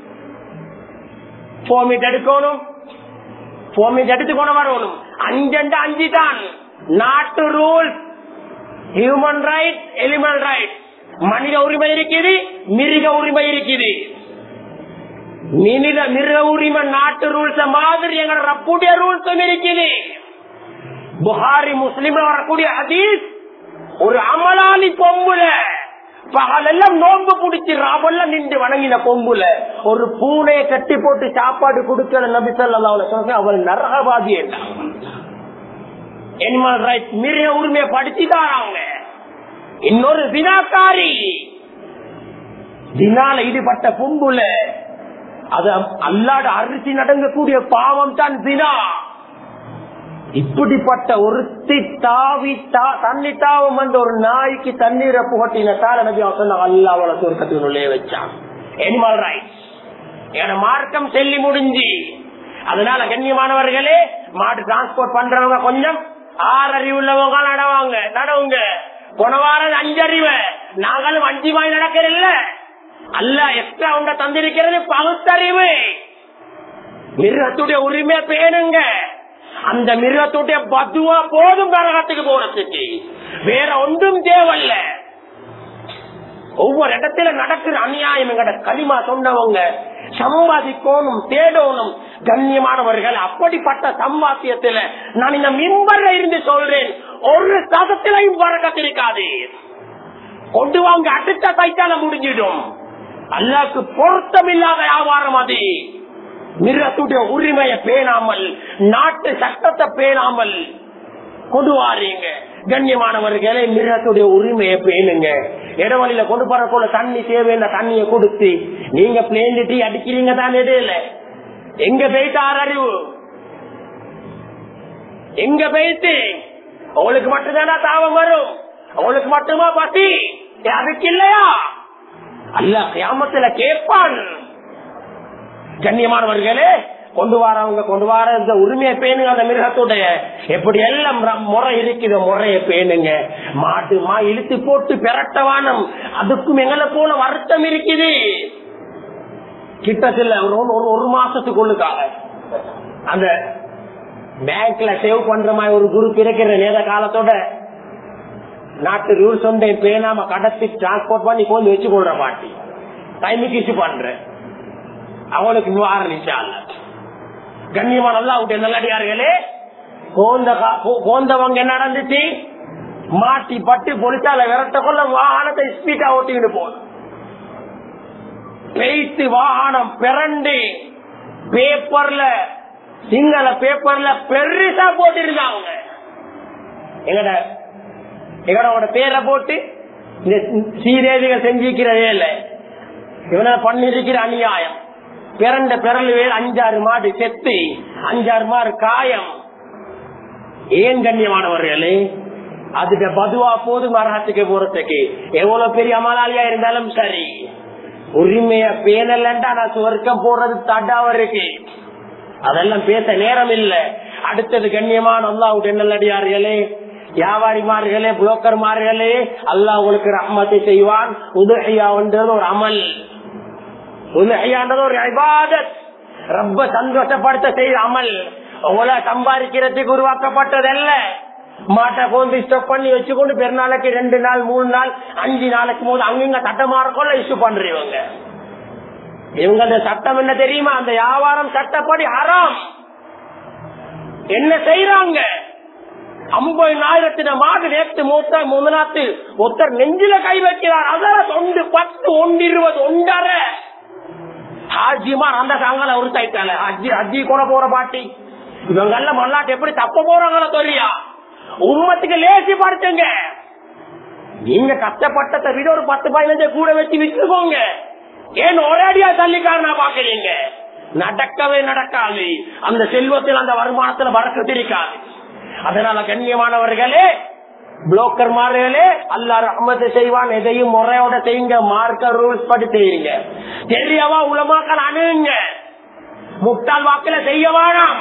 போமிட் எடுக்கணும் போமிட் எடுத்து கொண்டு வரணும் அஞ்சண்டு அஞ்சு தான் நாட்டு rules human right animal right மனித உரிமை இருக்குது மிருக உரிமை இருக்குது மினித மிருக உரிமை நாட்டு ரூல்ஸ் மாதிரி எங்க ரப்புடைய ரூல்ஸும் இருக்குது புகாரி முஸ்லிம் வரக்கூடிய ஹதீஸ் ஒரு அமலாளி பொம்புல பகலெல்லாம் நோன்பு பிடிச்சி ராவெல்லாம் நின்று வணங்கின பொம்புல ஒரு பூனையை கட்டி போட்டு சாப்பாடு கொடுக்கல நபி சொல்லா அவள் நரகவாதி அனிமல் ரைட்ஸ் மிருக உரிமையை படிச்சுதான் அவங்க இன்னொரு தினாக்காரி தினால ஈடுபட்ட பொம்புல அது அல்லாட அரிசி நடங்கக்கூடிய பாவம் தான் தினா இப்படிப்பட்ட ஒருத்தி தாவி தண்ணி தாவம் வந்து ஒரு நாய்க்கு தண்ணீரை புகட்டின தால நபி சொன்ன அல்லா அவளை சுருக்கத்தினுள்ளே வச்சான் அனிமல் ரைட்ஸ் என மார்க்கம் செல்லி முடிஞ்சு அதனால கண்ணியமானவர்களே மாடு டிரான்ஸ்போர்ட் பண்றவங்க கொஞ்சம் ஆறறிவு உள்ளவங்க நடவாங்க நடவுங்க போன வாரம் அஞ்சறிவு நாங்களும் அஞ்சு வாய் நடக்கிறல்ல அல்ல எக்ஸ்ட்ரா உண்ட தந்திருக்கிறது பகுத்தறிவு மிருகத்துடைய உரிமை பேணுங்க அந்த மிருகத்துடைய பத்துவா போதும் நரகத்துக்கு போறதுக்கு வேற ஒன்றும் தேவையில்ல ஒவ்வொரு இடத்துல நடக்கிற அநியாயம் எங்கட களிமா சொன்னவங்க சம்பாதிக்கணும் தேடணும் கண்ணியமானவர்கள் அப்படிப்பட்ட சம்பாத்தியத்துல நான் இந்த மின்பர்ல இருந்து சொல்றேன் ஒரு சதத்திலையும் பறக்கத்திருக்காது கொண்டு வாங்க அடுத்த கைத்தால முடிஞ்சிடும் அல்லாக்கு பொருத்தமில்லாத வியாபாரம் அது மிருகத்துடைய உரிமையை பேணாமல் நாட்டு சட்டத்தை பேணாமல் கொண்டு வாரீங்க கண்ணியமானவர்களே மிருகத்துடைய உரிமையை பேணுங்க இடவழியில கொண்டு போறக்குள்ள தண்ணி தேவையான தண்ணியை கொடுத்து நீங்க பிளேண்டிட்டு அடிக்கிறீங்க தான் இடையில எங்க போயிட்டார் அறிவு எங்க போயிட்டு உங்களுக்கு மட்டும்தானா தாவம் வரும் உங்களுக்கு மட்டுமா பசி அதுக்கு இல்லையா அல்ல கியாமத்துல கேட்பான் கண்ணியமானவர்களே கொண்டு வரவங்க கொண்டு வர இந்த உரிமையை பேணுங்க அந்த மிருகத்துடைய எப்படி எல்லாம் முறை இருக்குது முறையை பேணுங்க மாட்டு மா இழுத்து போட்டு பெரட்டவானம் அதுக்கும் எங்களை போல வருத்தம் இருக்குது கிட்டத்தில் ஒரு ஒரு ஒரு மாசத்துக்குள்ளுக்காக அந்த பேங்க்ல சேவ் பண்ற மாதிரி ஒரு குரூப் இருக்கிற நேர காலத்தோட நாட்டு ரூல்ஸ் வந்து பேனாம கடத்தி டிரான்ஸ்போர்ட் பண்ணி கொண்டு வச்சு கொள்ற பாட்டி டைமுக்கு இஷ்யூ பண்றேன் அவளுக்கு நிவாரணம் கண்ணியமான நல்லா விட்டு நல்லடியார்களே கோந்தவங்க என்ன நடந்துச்சு மாட்டி பட்டு பொலிச்சால விரட்ட கொள்ள வாகனத்தை ஸ்பீடா ஓட்டிக்கிட்டு போகுது பெய்த்து வாகனம் பிறண்டு பேப்பர்ல சிங்கள பேப்பர்ல பெருசா போட்டிருந்தாங்க எங்கட எங்கட பேரை போட்டு இந்த சீரேதிகள் செஞ்சிருக்கிறதே இல்லை இவனை பண்ணிருக்கிற அநியாயம் பிறண்ட பிறல் வேல் அஞ்சாறு மாடு செத்து அஞ்சாறு மாடு காயம் ஏன் கண்ணியமானவர்களே அதுக்கு பதுவா போதும் மரகத்துக்கு போறதுக்கு எவ்வளவு பெரிய அமலாளியா இருந்தாலும் சரி உரிமைய பேனல்லண்டா நான் சுவர்க்கம் போடுறது தடாவ இருக்கு அதெல்லாம் பேச நேரம் இல்ல அடுத்தது கண்ணியமான அல்லாவுடைய நல்லடியார்களே வியாபாரிமார்களே புரோக்கர்மார்களே அல்லாஹ் உங்களுக்கு ரஹ்மத்தை செய்வான் உதகையான்றது ஒரு அமல் உதகையான்றது ஒரு இபாதத் ரொம்ப சந்தோஷப்படுத்த செய்த அமல் உங்களை சம்பாதிக்கிறதுக்கு உருவாக்கப்பட்டதல்ல மாட்டை கொண்டு ஸ்டப் பண்ணி வச்சுக்கொண்டு பெருநாளைக்கு ரெண்டு நாள் மூணு நாள் அஞ்சு நாளைக்கு போது அங்கிங்க சட்டமாறக்கொள்ள இஷ்யூ பண்றீங்க இவங்க சட்டம் என்ன தெரியுமா அந்த வியாபாரம் சட்டப்படி ஹராம் என்ன செய்யறாங்க ஐம்பதாயிரத்தின மாடு நேற்று மூத்த முதநாத்து ஒருத்தர் நெஞ்சில கை வைக்கிறார் அதான் தொண்டு பத்து ஒன்று இருபது ஒன்றரை ஹாஜிமார் அந்த சாங்கல ஒரு சைட்டால ஹஜ்ஜி ஹஜ்ஜி கூட போற பாட்டி இவங்க எல்லாம் மல்லாட்டு எப்படி தப்ப போறாங்களோ தெரியா உண்மத்துக்கு லேசி படுத்துங்க நீங்க கஷ்டப்பட்டதை விட ஒரு பத்து பதினஞ்சு கூட வச்சு விட்டுக்கோங்க ஏன் ஒரேடியா தள்ளிக்காரனா பாக்குறீங்க நடக்கவே நடக்காது அந்த செல்வத்தில் அந்த வருமானத்துல வரக்கு இருக்காது அதனால கண்ணியமானவர்களே புரோக்கர் மார்களே அல்லா ரஹமத்து செய்வான் எதையும் முறையோட செய்யுங்க மார்க்க ரூல்ஸ் படி செய்யுங்க தெரியவா உலமாக்கள் அணுகுங்க முட்டாள் வாக்குல செய்ய வேணாம்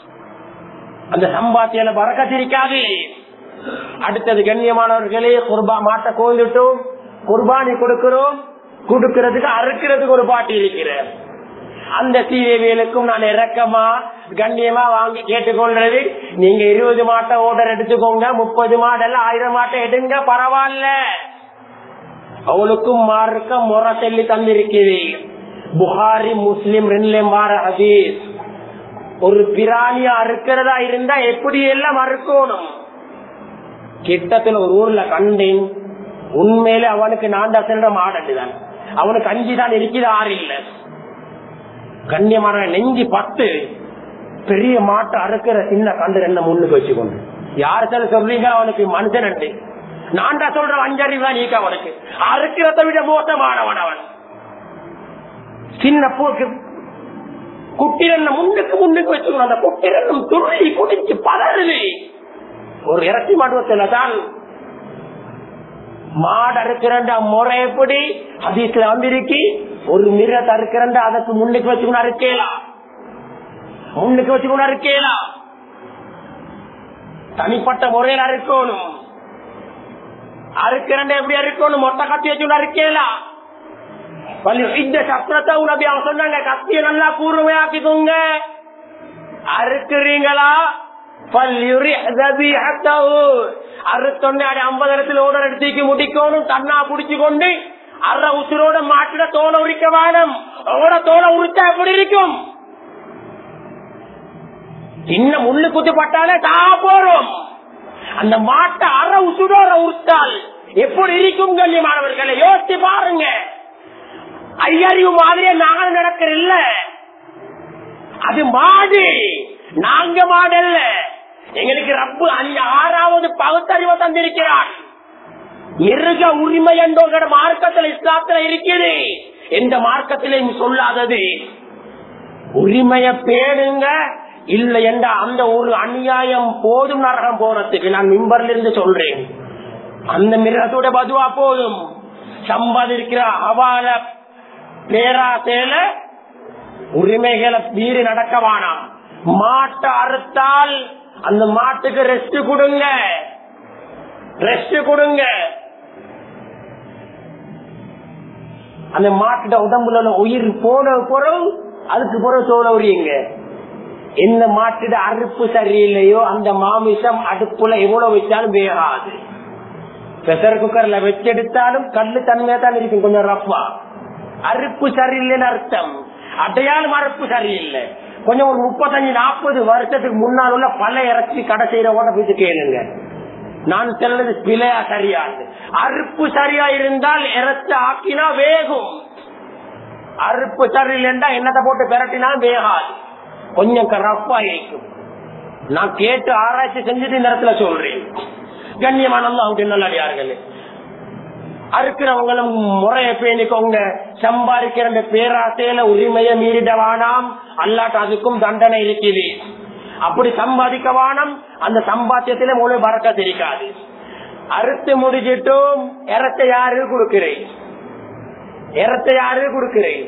அந்த சம்பாத்தியில பறக்கத்திருக்காது அடுத்தது கண்ணியமானவர்களே குர்பா மாட்டை கோந்துட்டோம் குர்பானி கொடுக்கிறோம் கொடுக்கிறதுக்கு அறுக்கிறதுக்கு ஒரு பாட்டு இருக்கிறேன் அந்த சீதேவியலுக்கும் நான் இறக்கமா கண்ணியமா வாங்கி கேட்டுக்கொள்றது நீங்க இருபது மாட்டை ஓர்டர் எடுத்துக்கோங்க முப்பது மாடல் ஆயிரம் மாட்டை எடுங்க பரவாயில்ல அவளுக்கும் மார்க்க முறை சொல்லி தந்திருக்குது புகாரி முஸ்லிம் ரெண்டுலயும் வார ஹதீஸ் ஒரு பிராணியா அறுக்கிறதா இருந்தா எப்படி எல்லாம் அறுக்கணும் கிட்டத்துல ஒரு ஊர்ல கண்டேன் உண்மையில அவனுக்கு நான் தான் செல்ற மாடண்டுதான் அவனுக்கு அஞ்சு தான் இருக்குது ஆறு இல்ல கண்ணியமான நெஞ்சு பத்து பெரிய மாட்டை அறுக்கிற சின்ன கண்டு ரெண்ட முன்னுக்கு வச்சுக்கொண்டு யார் சில சொல்றீங்க அவனுக்கு மனுஷன் அண்டு நான் தான் சொல்றேன் அஞ்சறிவு தான் நீக்க அவனுக்கு அறுக்கிறத விட மோசமானவன் அவன் சின்ன போக்கு குட்டிரண்ண முன்னுக்கு முன்னுக்கு வச்சுக்கணும் அந்த குட்டிரண்ணும் துள்ளி குடிச்சு பதறுது ஒரு இறச்சி மடுவத்துல தான் மாடு அறுக்கிறண்ட முறை எப்படி அதிசல வந்திருக்கு ஒரு மிருகத்தை அறுக்கிறண்ட அதற்கு முன்னுக்கு வச்சுக்கணும் அறுக்கலாம் முன்னுக்கு வச்சுக்கணும் அறுக்கலாம் தனிப்பட்ட முறையில் அறுக்கணும் அறுக்கிறண்ட எப்படி அறுக்கணும் மொட்டை கத்தி வச்சுக்கணும் அறுக்கலாம் இந்த சக்கரத்தை உனக்கு அவங்க சொன்னாங்க கத்திய நல்லா கூர்மையாக்கிக்கோங்க அறுக்கிறீங்களா அறுத்தொன்னு ஐம்பதாயிரத்தில் ஓடர் எடுத்து முடிக்கணும் தன்னா புடிச்சு கொண்டு அற உசுரோட மாட்டிட தோலை உரிக்க வேணும் ஓட தோலை உரிச்சா எப்படி இருக்கும் சின்ன முள்ளு குத்து பட்டாலே தா போறோம் அந்த மாட்டை அற உசுரோட உரித்தால் எப்படி இருக்கும் கண்ணியமானவர்களை யோசிச்சு பாருங்க ஐயறிவு மாதிரியே நாங்க நடக்கிறல்ல அது மாடு நாங்க மாடல்ல எங்களுக்கு ரப்பு அந்த ஆறாவது பகுத்தறிவை தந்திருக்கிறான் மிருக உரிமை என்ற மார்க்கத்தில் இஸ்லாத்துல இருக்குது எந்த மார்க்கத்திலையும் சொல்லாதது உரிமைய பேணுங்க இல்ல என்ற அந்த ஒரு அநியாயம் போதும் நரகம் போறதுக்கு நான் மிம்பர்ல இருந்து சொல்றேன் அந்த மிருகத்தோட பதுவா போதும் சம்பாதிக்கிற அவால பேராசையில உரிமைகளை மீறி நடக்க வேணாம் மாட்டை அறுத்தால் அந்த மாட்டுக்கு ரெஸ்ட் கொடுங்க ரெஸ்ட் கொடுங்க அந்த மாட்டுட உடம்புல உள்ள உயிர் போன பொருள் அதுக்கு பிறகு சோழ உரியுங்க எந்த மாட்டுட அறுப்பு சரியில்லையோ அந்த மாமிசம் அடுப்புல எவ்வளவு வச்சாலும் வேகாது பிரஷர் குக்கர்ல வச்செடுத்தாலும் கல்லு தன்மையா தான் இருக்கும் கொஞ்சம் ரப்பா அறுப்பு சரியில்லைன்னு அர்த்தம் அடையாளம் அறுப்பு சரியில்லை கொஞ்சம் ஒரு முப்பத்தஞ்சு நாற்பது வருஷத்துக்கு முன்னால் உள்ள பல இறச்சி கடை செய்யறவோட போயிட்டு கேளுங்க நான் சொல்றது பிழையா சரியாது அறுப்பு சரியா இருந்தால் இறச்சி ஆக்கினா வேகும் அறுப்பு சரியில்லைண்டா என்னத்தை போட்டு பெரட்டினா வேகாது கொஞ்சம் ரப்பா இருக்கும் நான் கேட்டு ஆராய்ச்சி செஞ்சுட்டு இந்த இடத்துல சொல்றேன் கண்ணியமான நல்லடியார்களே அறுக்கிறவங்களும் முறைய பேணிக்கோங்க சம்பாதிக்கிற அந்த பேராசையில உரிமையை மீறிடவானாம் அல்லாட்ட அதுக்கும் தண்டனை இருக்குது அப்படி சம்பாதிக்க வானம் அந்த சம்பாத்தியத்தில முழு பறக்க தெரிக்காது அறுத்து முடிச்சிட்டும் இறத்தை யாரு கொடுக்கிறேன் இறத்தை யாரு கொடுக்கிறேன்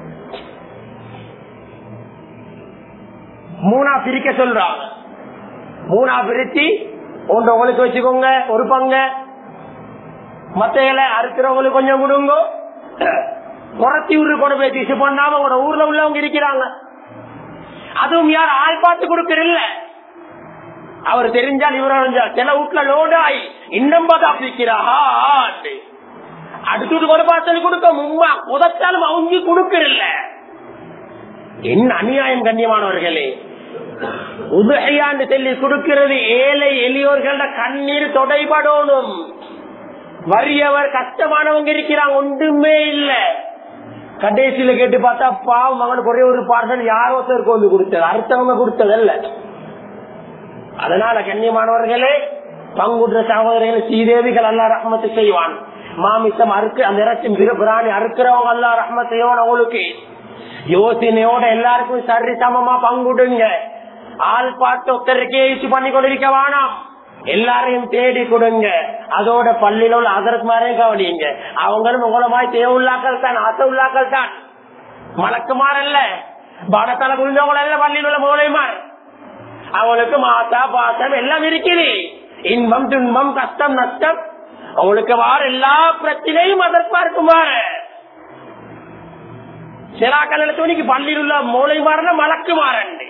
மூணா பிரிக்க சொல்றாங்க மூணா பிரிச்சு ஒன்று உங்களுக்கு வச்சுக்கோங்க ஒரு பங்க மத்தையில அறுக்கிறவங்களுக்கு கொஞ்சம் கொடுங்க புறத்தி ஊருக்கு கொண்டு போய் திசு பண்ணாம உங்களோட ஊர்ல உள்ளவங்க இருக்கிறாங்க அதுவும் யார் ஆள் பார்த்து கொடுக்கறதில்ல அவர் தெரிஞ்சால் இவர் அறிஞ்சால் சில வீட்டுல லோடாய் இன்னும் பார்த்திருக்கிறாஹா அடுத்து ஒரு பார்த்து கொடுக்க மும்மா உதச்சாலும் அவங்க கொடுக்கறதில்ல என்ன அநியாயம் கண்ணியமானவர்களே உதகையாண்டு சொல்லி கொடுக்கிறது ஏழை எளியோர்கள கண்ணீர் தொடைபடணும் வறியவர் கஷ்டமானவங்க இருக்கிறாங்க ஒன்றுமே இல்ல கடைசியில கேட்டு பார்த்தா பாவம் மகனுக்கு ஒரே ஒரு பார்சல் யாரோ ஒருத்தருக்கு வந்து கொடுத்தது அடுத்தவங்க கொடுத்தது அல்ல அதனால கண்ணியமானவர்களே பங்குன்ற சகோதரர்கள் ஸ்ரீதேவிகள் அல்லா ரஹ்மத்து செய்வான் மாமிசம் அறுக்கு அந்த இறச்சின் பிராணி அறுக்கிறவங்க அல்லா ரஹ்மத் செய்வான் அவங்களுக்கு யோசனையோட எல்லாருக்கும் சரி சமமா பங்குடுங்க ஆள் பார்த்து ஒருத்தருக்கே யூஸ் பண்ணி கொண்டிருக்க வேணாம் எல்லாரையும் தேடி கொடுங்க அதோட பள்ளியில உள்ள அதற்கு மாதிரி கவனிங்க அவங்களும் உங்களை மாதிரி தேவையுள்ளாக்கள் தான் ஆசை உள்ளாக்கள் தான் மலக்குமாரல்ல பணத்தால புரிஞ்சவங்க எல்லாம் பள்ளியில் உள்ள மூலைமார் அவங்களுக்கு மாசா பாசம் எல்லாம் இருக்குது இன்பம் துன்பம் கஷ்டம் நஷ்டம் அவங்களுக்கு வார எல்லா பிரச்சனையும் அதற்கு இருக்குமாறு சிலாக்கல்ல துணிக்கு பள்ளியில் உள்ள மூளை மாறன மலக்கு மாறண்டு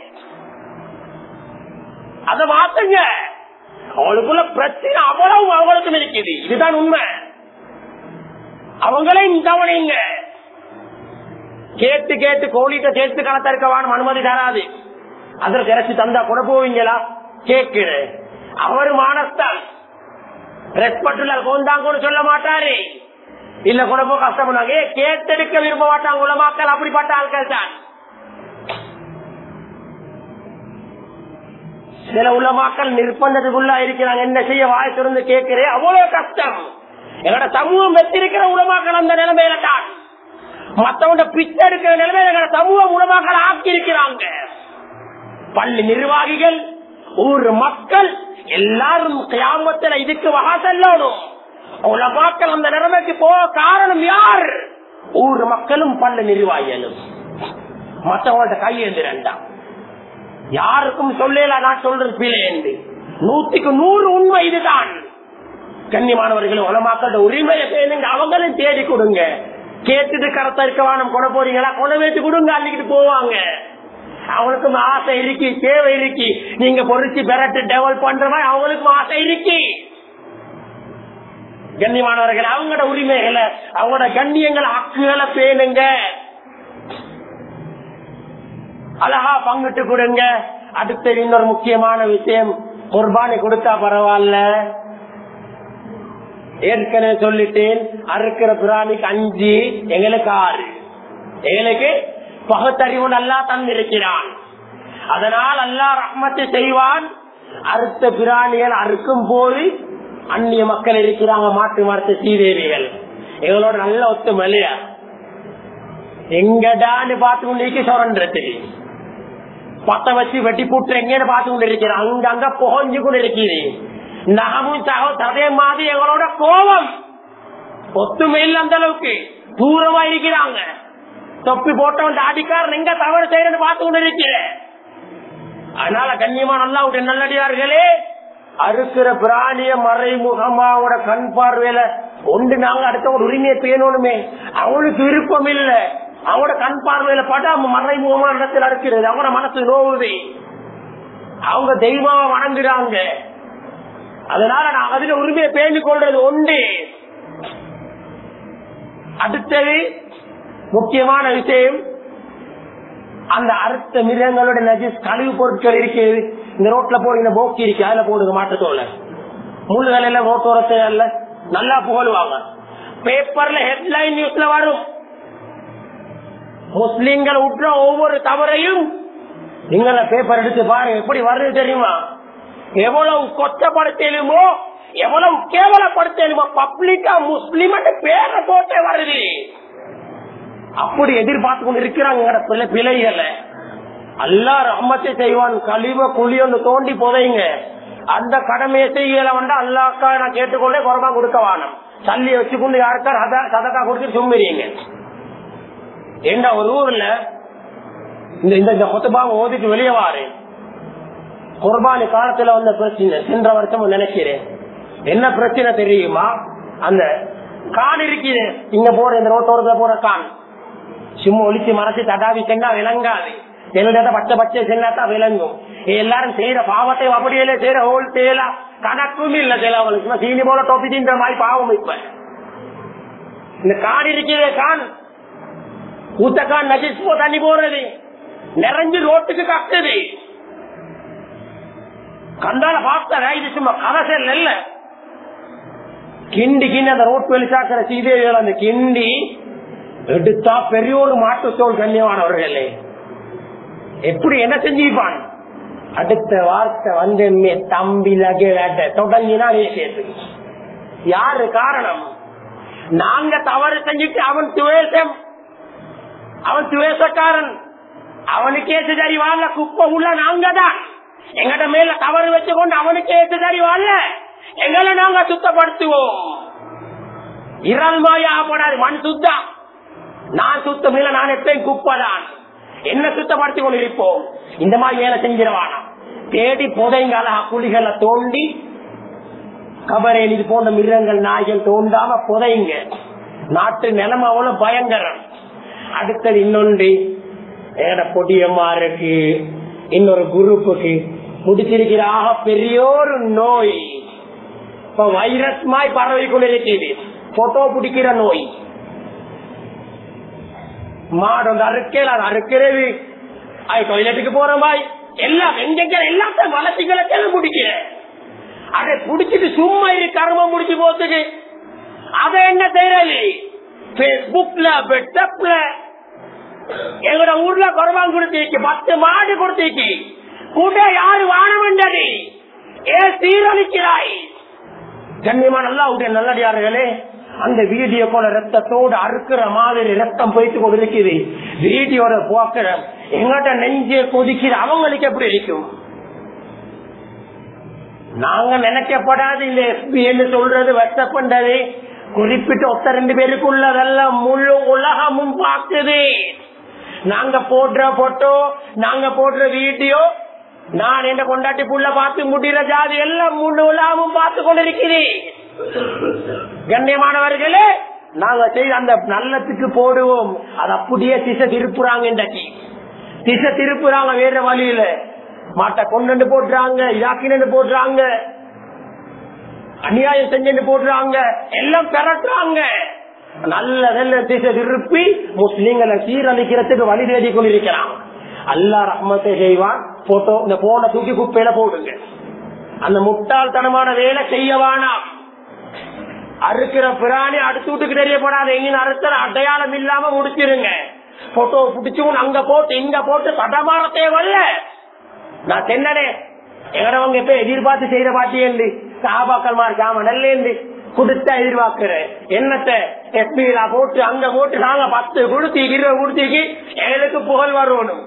அதை மாத்துங்க அவளுக்குள்ள பிரச்சனை அவ்வளவு அவங்களுக்கும் இருக்குது இதுதான் உண்மை அவங்களையும் கவனிங்க கேட்டு கேட்டு கோழிட்ட சேர்த்து கணத்தற்கவான் அனுமதி தராது அதற்கு இறச்சி தந்தா கூட போவீங்களா கேட்கிறேன் அவர் மானஸ்தான் ரெஸ்பெக்ட்ல கோந்தாங்கன்னு சொல்ல மாட்டாரு இல்ல கூட போ கஷ்டப்படுவாங்க ஏ, கேட்டெடுக்க விரும்ப மாட்டாங்க உலமாக்கள் அப்படிப்பட்ட ஆட்கள் தான் சில உலமாக்கள் நிர்பந்தத்துக்குள்ள இருக்கிறாங்க என்ன செய்ய வாய் திறந்து கேட்கிறேன் அவ்வளவு கஷ்டம் எங்களோட சமூகம் வெத்திருக்கிற உலமாக்கள் அந்த நிலைமையில தான் மத்தவங்க பிச்சை எடுக்கிற நிலைமையில எங்களோட சமூகம் உலமாக்கள் ஆக்கி இருக்கிறாங்க பள்ளி நிர்வாகிகள் ஊர் மக்கள் எல்லாரும் கிராமத்துல இதுக்கு வகை செல்லணும் உலமாக்கள் அந்த நிலைமைக்கு போக காரணம் யார் ஊர் மக்களும் பள்ளி நிர்வாகிகளும் மற்றவங்கள்ட்ட கையேந்திரண்டா யாருக்கும் சொல்லல நான் சொல்றது பிழை என்று நூத்துக்கு நூறு உண்மை இதுதான் கண்ணியமானவர்கள் உலமாக்களோட உரிமையை பேணுங்க அவங்களும் தேடி கொடுங்க கேட்டுட்டு கரத்தா இருக்க வானம் கொட போறீங்களா கொட வச்சு கொடுங்க அள்ளிக்கிட்டு போவாங்க அவனுக்கும் ஆசை இருக்கு தேவை இருக்கு நீங்க பொறிச்சு பெறட்டு டெவலப் பண்ற மாதிரி அவங்களுக்கும் ஆசை இருக்கு கண்ணியமானவர்கள் அவங்களோட உரிமைகளை அவங்களோட கண்ணியங்களை ஹக்குகளை பேணுங்க அழகா பங்கிட்டு கொடுங்க அடுத்த இன்னொரு முக்கியமான விஷயம் குர்பானி கொடுத்தா பரவாயில்ல ஏற்கனவே சொல்லிட்டேன் அறுக்கிற பிராணிக்கு அஞ்சு எங்களுக்கு ஆறு எங்களுக்கு பகுத்தறிவு நல்லா தந்திருக்கிறான் அதனால் அல்லா ரஹ்மத்தை செய்வான் அறுத்த பிராணிகள் அறுக்கும் போது அந்நிய மக்கள் இருக்கிறாங்க மாட்டு மரத்து சீதேவிகள் எங்களோட நல்ல ஒத்துமை இல்லையா எங்கடான்னு பார்த்து கொண்டு சொல்றது பத்த வச்சு வெட்டி போட்டு எங்கன்னு பார்த்து கொண்டு இருக்கிறேன் அங்க அங்க புகஞ்சு கொண்டு இருக்கிறேன் நாமும் சகோ- அதே மாதிரி எங்களோட கோபம் ஒத்துமை இல்லை அந்த அளவுக்கு தூரமா இருக்கிறாங்க தொப்பி போட்டவன் தாடிக்காரன் எங்க தவறு செய்யறது பார்த்து கொண்டு இருக்கிறேன் அதனால கண்ணியமா நல்லா விட்டு நல்லடியார்களே அறுக்கிற பிராணிய மறைமுகமாவோட கண் பார்வையில ஒன்று நாங்க அடுத்த ஒரு உரிமையை பேணணுமே அவனுக்கு விருப்பம் இல்ல அவனோட கண் பார்வையில பட்டா மறைமுகமான இடத்தில் அறுக்கிறது அவனோட மனசு நோவுது அவங்க தெய்வமா வணங்குறாங்க அதனால நான் அதுல உரிமையை பேணிக் கொள்றது உண்டு அடுத்தது முக்கியமான விஷயம் அந்த அறுத்த மிருகங்களோட நஜிஸ் கழிவு பொருட்கள் இருக்கிறது இந்த ரோட்ல போய் இந்த போக்கி இருக்கு அதுல போடுங்க மாட்டத்தோல முள்ளுகள் எல்லாம் ரோட்டோரத்தை அல்ல நல்லா புகழுவாங்க பேப்பர்ல ஹெட்லைன் நியூஸ்ல வரும் முஸ்லிம்கள் உற்ற ஒவ்வொரு தவறையும் நீங்கள பேப்பர் எடுத்து பாருங்க எப்படி வருது தெரியுமா எவ்வளவு கொச்சப்படுத்தலுமோ எவ்வளவு கேவலப்படுத்தலுமோ பப்ளிக்கா முஸ்லிம் பேரை போட்டே வருது அப்படி எதிர்பார்த்து கொண்டு இருக்கிறாங்க பிள்ளை பிழைகளை அல்லா ரஹ்மத்தை செய்வான் கழிவ குழி ஒன்று தோண்டி புதைங்க அந்த கடமையை செய்யல வந்தா அல்லாக்கா நான் கேட்டுக்கொண்டே குறமா கொடுக்க வானம் சல்லி வச்சுக்கொண்டு யாருக்கா ரத- சதக்கா கொடுத்து சும்மிறீங்க என்ன ஒரு ஊர்ல இந்த இந்த இந்த கொத்தபாவை ஓதிட்டு வெளியே வாரு குர்பானி காலத்துல வந்த பிரச்சனை சென்ற வருஷம் நினைக்கிறேன் என்ன பிரச்சனை தெரியுமா அந்த கான் இருக்குது இங்க போற இந்த ரோட்டோரத்துல போற கான் சும்மா ஒழிச்சு மறைச்சு தடாவி சென்னா விளங்காது என்னோட பச்சை பச்சை சென்னாதான் விளங்கும் எல்லாரும் செய்யற பாவத்தை அப்படியே செய்யற ஹோல் செய்யலா கணக்கும் இல்ல சிலவங்களுக்கு சும்மா சீனி போல தொப்பி தின்ற மாதிரி பாவம் இப்ப இந்த கான் இருக்கிறதே கான் ஊத்த கான் நஜிஸ் போ தண்ணி போறது நிறைஞ்சு ரோட்டுக்கு கட்டுது கண்டால பார்த்தா இது சும்மா கரசல் இல்ல கிண்டி கிண்டி அந்த ரோட் வெளிச்சாக்கிற சீதேவிகள் அந்த கிண்டி எடுத்தா பெரிய ஒரு மாட்டுத்தோல் கண்ணியமானவர்களே எப்படி என்ன செஞ்சிருப்பான் அடுத்த வார்த்தை வந்து மே தம்பி லகே வேட்ட தொடங்கினா சேர்த்து யாரு காரணம் நாங்க தவறு செஞ்சுட்டு அவன் துவேசம் அவன் துவேசக்காரன் அவனுக்கே சரி வாழ குப்பை உள்ள நாங்க தான் எங்கட மேல தவறு வச்சு கொண்டு அவனுக்கே சரி வாழ எங்களை நாங்க சுத்தப்படுத்துவோம் இறல் மாயா போடாது மண் சுத்தம் நான் சுத்தம் இல்ல நான் எப்பயும் குப்பைதான் என்ன சுத்தப்படுத்தி கொண்டு இருப்போம் இந்த மாதிரி வேலை செஞ்சிருவானா தேடி புதைங்கால குழிகளை தோண்டி கபரேன் இது போன்ற மிருகங்கள் நாய்கள் தோண்டாம புதைங்க நாட்டு நிலைமை அவ்வளவு பயங்கரம் அடுத்தது இன்னொன்று ஏட பொடியம்மாருக்கு இன்னொரு குரூப்புக்கு முடிச்சிருக்கிற ஆக பெரிய ஒரு நோய் இப்ப வைரஸ் மாய் பரவி கொண்டிருக்கிறது போட்டோ பிடிக்கிற நோய் மாடு வந்து அறுக்கல அது அறுக்கிறது அது டொய்லெட்டுக்கு போற மாதிரி எல்லாம் எங்க எல்லாத்தையும் வளர்ச்சிகளை முடிக்கிறேன் அதை புடிச்சிட்டு சும்மா இரு கர்மம் முடிச்சு போத்துக்கு அதை என்ன செய்யறது பேஸ்புக்ல வெட்டப்ல எங்களோட ஊர்ல குறவான் கொடுத்திருக்கு பத்து மாடு கொடுத்திருக்கு கூட யாரு வானமண்டடி ஏ சீரழிக்கிறாய் கண்ணியமா நல்லா உடைய நல்லடியார்களே அந்த வீடியோ போல ரத்தத்தோடு அறுக்கிற மாதிரி ரத்தம் போயிட்டு கொண்டு இருக்குது வீடியோட போக்குற எங்கிட்ட நெஞ்சு கொதிக்கிற அவங்களுக்கு எப்படி இருக்கும் நாங்க நினைக்கப்படாது இந்த எஸ்பி என்று சொல்றது வெட்டப்பண்டது குறிப்பிட்ட ஒத்த ரெண்டு பேருக்குள்ளதெல்லாம் முழு உலகமும் பார்க்குது நாங்க போடுற போட்டோ நாங்க போடுற வீடியோ நான் என்ன கொண்டாட்டி புள்ள பார்த்து முடிகிற ஜாதி எல்லாம் முழு உலகமும் பார்த்து கொண்டிருக்கிறேன் கண்ணியமானவர்களே நாங்க செய்த அந்த நல்லத்துக்கு போடுவோம் அது அப்படியே திசை திருப்புறாங்க இன்றைக்கு திசை திருப்புறாங்க வேற வழியில மாட்டை கொண்டு போட்டுறாங்க இதாக்கினு போட்டுறாங்க அநியாயம் செஞ்சு போட்டுறாங்க எல்லாம் பெறட்டுறாங்க நல்ல நல்ல திசை திருப்பி முஸ்லீம்களை சீரழிக்கிறதுக்கு வழி தேடி கொண்டிருக்கிறான் அல்லா ரஹ்மத்தை செய்வான் போட்டோ இந்த போன தூக்கி குப்பையில போடுங்க அந்த முட்டாள்தனமான வேலை செய்யவானாம் அறுக்கிற பிராணி அடுத்து வீட்டுக்கு தெரியப்படாது எங்க அறுத்தர அடையாளம் இல்லாம முடிச்சிருங்க போட்டோ பிடிச்சு அங்க போட்டு இங்க போட்டு தடமாற தேவையில்ல நான் தென்னனே எங்கடவங்க இப்ப எதிர்பார்த்து செய்யற பாட்டியேண்டு சாபாக்கள் மாதிரி காம நல்லேந்து கொடுத்த எதிர்பார்க்கிறேன் என்னத்தை எஸ்பியில போட்டு அங்க போட்டு நாங்க பத்து கொடுத்தி இருபது கொடுத்திக்கு எங்களுக்கு புகழ் வரணும்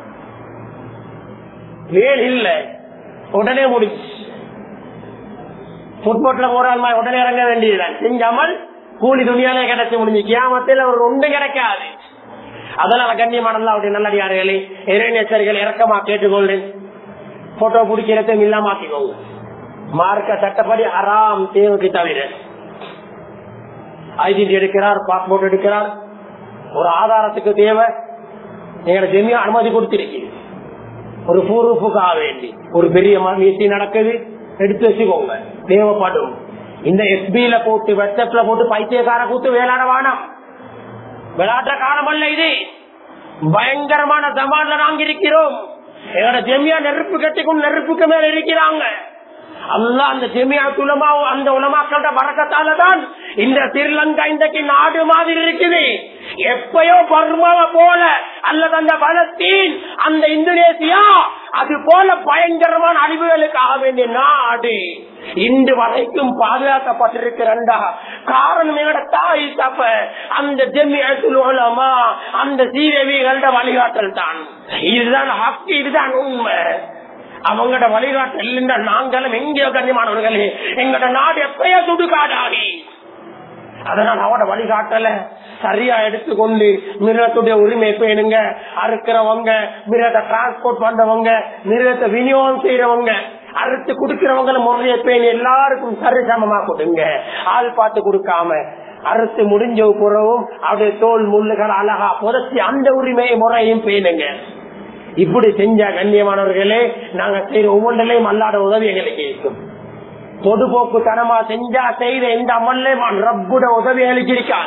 வேல் இல்ல உடனே முடிச்சு புட்போட்ல போறால் உடனே இறங்க வேண்டியதுதான் செஞ்சாமல் கூலி துணியாலே கிடைச்சு முடிஞ்சு கியாமத்தில் அவர் ஒன்றும் கிடைக்காது அதனால கண்ணியமான அவருடைய நல்லடியார்களே இறைநேசர்கள் இறக்கமா கேட்டுக்கொள்றேன் போட்டோ பிடிக்கிறதையும் இல்லாம ஆக்கிக்கோங்க மார்க்க சட்டப்படி அறாம் தேவைக்கு தவிர ஐடென்டி எடுக்கிறார் பாஸ்போர்ட் எடுக்கிறார் ஒரு ஆதாரத்துக்கு தேவை எங்களை ஜெமியா அனுமதி கொடுத்திருக்கீங்க ஒரு பூர்வப்புக்காக வேண்டி ஒரு பெரிய மீசி நடக்குது எடுத்து வச்சுக்கோங்க தேவைப்படும் இந்த எஸ்பியில போட்டு வாட்ஸ்அப்ல போட்டு பைத்தியக்கார கூத்து விளையாட வேணாம் விளையாட்ட காலம் அல்ல இது பயங்கரமான தமான்ல நாங்க இருக்கிறோம் எங்களோட ஜெமியா நெருப்பு கட்டிக்கும் நெருப்புக்கு மேல இருக்கிறாங்க அல்லா அந்த ஜெமியா உலமா அந்த உலமாக்களோட வரக்கத்தால தான் இந்த ஸ்ரீலங்கா இன்றைக்கு நாடு மாதிரி இருக்குது எப்பயோ பர்மாவை போல அல்லது அந்த பலஸ்தீன் அந்த இந்தோனேசியா அது போல பயங்கரமான அழிவுகளுக்காக வேண்டிய நாடு இன்று வரைக்கும் பாதுகாக்கப்பட்டிருக்கிறண்டா காரணம் எங்கட தாய் தப்ப அந்த ஜெமியத்தில் உலமா அந்த சீரவிகளோட வழிகாட்டல் தான் இதுதான் ஹக்கு இதுதான் உண்மை அவங்களோட வழிகாட்டல் இல்லைன்னா நாங்களும் எங்கேயோ கண்ணியமானவர்களே எங்களோட நாடு எப்பயோ சுடுகாடாகி அதனால் அவட வழிகாட்டல சரியா எடுத்துக்கொண்டு மிருகத்துடைய உரிமை பேணுங்க அறுக்கிறவங்க மிருகத்தை டிரான்ஸ்போர்ட் பண்றவங்க மிருகத்தை விநியோகம் செய்யறவங்க அறுத்து குடுக்கிறவங்கள முறையை பேணி எல்லாருக்கும் சரிசமமா கொடுங்க ஆள் பார்த்து கொடுக்காம அறுத்து முடிஞ்ச புறவும் அப்படியே தோல் முள்ளுகள் அழகா புதச்சி அந்த உரிமையை முறையும் பேணுங்க இப்படி செஞ்ச கண்ணியமானவர்களே நாங்க செய்யற ஒவ்வொன்றிலையும் அல்லாட உதவி எங்களுக்கு இருக்கும் பொதுபோக்கு தனமா செஞ்சா செய்த எந்த அமல்லையும் ரப்புட உதவி அளிச்சிருக்கார்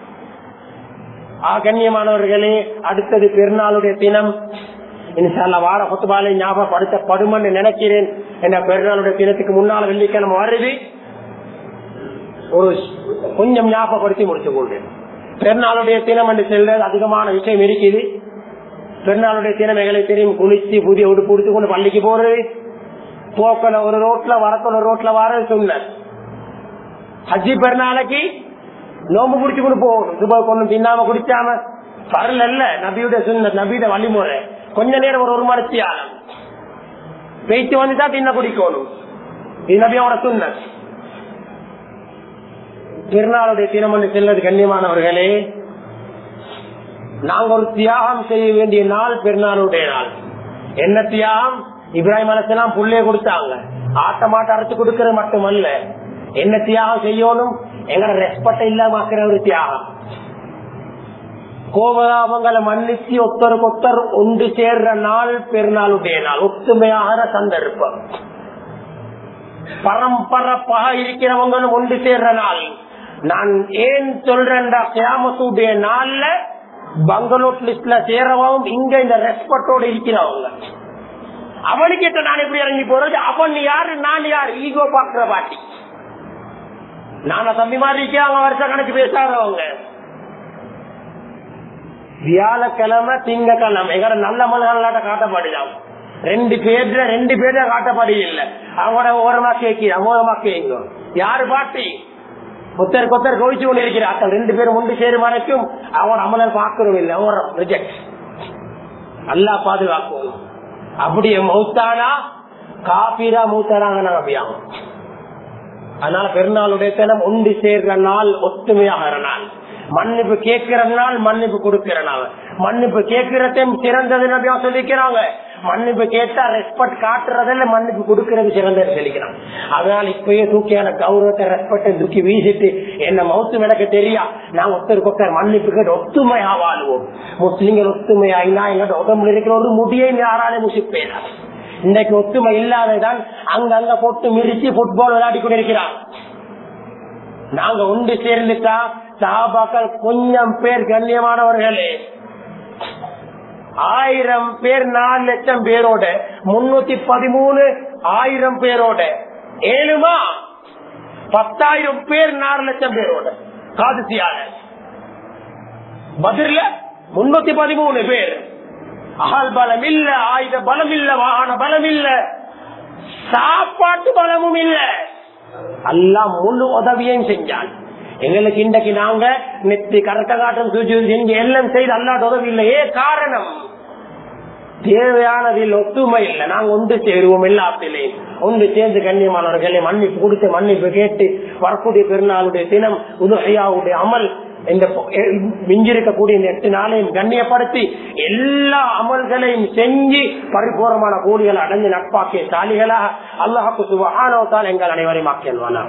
கண்ணியமானவர்களே அடுத்தது பெருநாளுடைய தினம் இன்ஷால்ல வார கொத்துபாலை ஞாபகப்படுத்தப்படும் நினைக்கிறேன் என்ன பெருநாளுடைய தினத்துக்கு முன்னால வெள்ளிக்கிழமை வருது ஒரு கொஞ்சம் ஞாபகப்படுத்தி முடிச்சு கொள்றேன் பெருநாளுடைய தினம் என்று செல்றது அதிகமான விஷயம் இருக்குது பெருநாளுடைய தினம் எங்களுக்கு தெரியும் குளிச்சு புதிய உடுப்பு உடுத்து கொண்டு பள்ளிக்கு போறது போக்கல ஒரு ரோட்ல வரக்கல ரோட்ல வர சொன்ன ஹஜ்ஜி பெருநாளைக்கு நோம்பு குடிச்சு கொண்டு போகணும் சுபா கொண்டு தின்னாம குடிச்சாம பரல இல்ல நபியுடைய சுண்ண நபியுடைய வழிமுறை கொஞ்ச நேரம் ஒரு ஒரு மணிச்சி ஆகும் பேச்சு வந்துட்டா தின்ன குடிக்கணும் இது நபியோட சுண்ண திருநாளுடைய தினம் என்று செல்வது கண்ணியமானவர்களே நாங்க ஒரு தியாகம் செய்ய வேண்டிய நாள் பெருநாளுடைய நாள் என்ன தியாகம் இப்ராஹிம் அலசலாம் புள்ளைய கொடுத்தாங்க ஆட்ட மாட்ட அரைச்சு கொடுக்கறது மட்டுமல்ல என்ன தியாகம் செய்யணும் எங்கட ரெஸ்பெக்ட் இல்லாம ஆக்கிற ஒரு தியாகம் கோபதாபங்களை மன்னிச்சு ஒத்தருக்கு ஒத்தர் ஒன்று சேர்ற நாள் பெருநாளுடைய நாள் ஒத்துமையான சந்தர்ப்பம் பரம்பரப்பாக இருக்கிறவங்களும் ஒன்று சேர்ற நாள் நான் ஏன் சொல்றேன்டா கியாமத்துடைய நாள்ல பங்களூர் லிஸ்ட்ல சேரவும் இங்க இந்த ரெஸ்பெக்டோட இருக்கிறவங்க அவனுக்கிட்ட நான் எப்படி இறங்கி போறது அவன் யாரு நான் யாரு ஈகோ பாக்குற பாட்டி நான தம்பி மாதிரி இருக்காங்க வருஷ கணக்கு பேசாதவங்க வியாழக்கிழமை திங்கக்கிழமை எங்கட நல்ல மல்களாட்ட காட்டப்படுதான் ரெண்டு பேர்ல ரெண்டு பேர்ல காட்டப்படி இல்ல அவங்களோட ஓரமா கேட்கிறான் ஓரமா கேங்க யாரு பாட்டி கொத்தர் கொத்தர் கவிச்சு கொண்டு இருக்கிறார்கள் ரெண்டு பேரும் ஒன்று சேரும் வரைக்கும் அவன் அமலர் பார்க்கறோம் இல்லை அவன் ரிஜெக்ட் நல்லா பாதுகாக்கும் அப்படியே மௌத்தானா காப்பீரா மூத்தானாங்க நம்பியாகும் அதனால பெருநாளுடைய தினம் ஒன்று சேர்ற நாள் ஒத்துமையாகிற நாள் மன்னிப்பு கேட்கிற நாள் மன்னிப்பு கொடுக்கிற நாள் மன்னிப்பு கேட்கிறதையும் சிறந்தது நபியா சொல்லிக்கிறாங்க மன்னிப்பு கேட்டா ரெஸ்பெக்ட் காட்டுறதில்ல மன்னிப்பு கொடுக்கறது சிறந்தது சொல்லிக்கிறான் அதனால இப்பயே தூக்கியான கௌரவத்தை ரெஸ்பெக்டை தூக்கி வீசிட்டு என்ன மௌத்து எனக்கு தெரியா நான் ஒருத்தருக்கு ஒருத்தர் மன்னிப்பு கேட்டு ஒத்துமையா வாழ்வோம் முஸ்லிம்கள் ஒத்துமையாயினா எங்களோட உடம்புல இருக்கிற ஒரு முடியை யாராலே முசிப்பேன் இன்னைக்கு ஒத்துமை இல்லாததான் அங்கங்க போட்டு மிதிச்சு புட்பால் விளையாடி கொண்டிருக்கிறான் நாங்க ஒன்று சேர்ந்துட்டா சாபாக்கள் கொஞ்சம் பேர் கண்ணியமானவர்களே ஆயிரம் பேர் நாலு லட்சம் பேரோட முன்னூத்தி பதிமூணு ஆயிரம் பேரோட ஏழுமா பத்தாயிரம் பேர் நாலு லட்சம் பேரோட காதுசியால பதில முன்னூத்தி பதிமூணு பேர் ஆள் பலம் இல்ல ஆயுத பலம் இல்ல வாகன பலம் இல்ல சாப்பாட்டு பலமும் இல்ல எல்லாம் முழு உதவியையும் செஞ்சான் எங்களுக்கு இன்றைக்கு நாங்க நெத்தி கரட்ட காட்டம் சூழ்ச்சி செஞ்சு எல்லாம் செய்து அல்லாத உதவி இல்லையே காரணம் தேவையானதில் ஒத்துமை இல்லை நாங்க ஒன்று சேருவோம் எல்லாத்திலே ஒன்று சேர்ந்து கண்ணியமானவர்களை மன்னிப்பு கொடுத்து மன்னிப்பு கேட்டு வரக்கூடிய பெருநாளுடைய தினம் உதகையாவுடைய அமல் இந்த மிஞ்சிருக்கக்கூடிய இந்த எட்டு நாளையும் கண்ணியப்படுத்தி எல்லா அமல்களையும் செஞ்சு பரிபூர்ணமான கூலிகளை அடைஞ்சு நட்பாக்கிய சாலிகளாக அல்லாஹுக்கு சுபஹானவத்தால் எங்கள் அனைவரையும் ஆக்கியல்வானா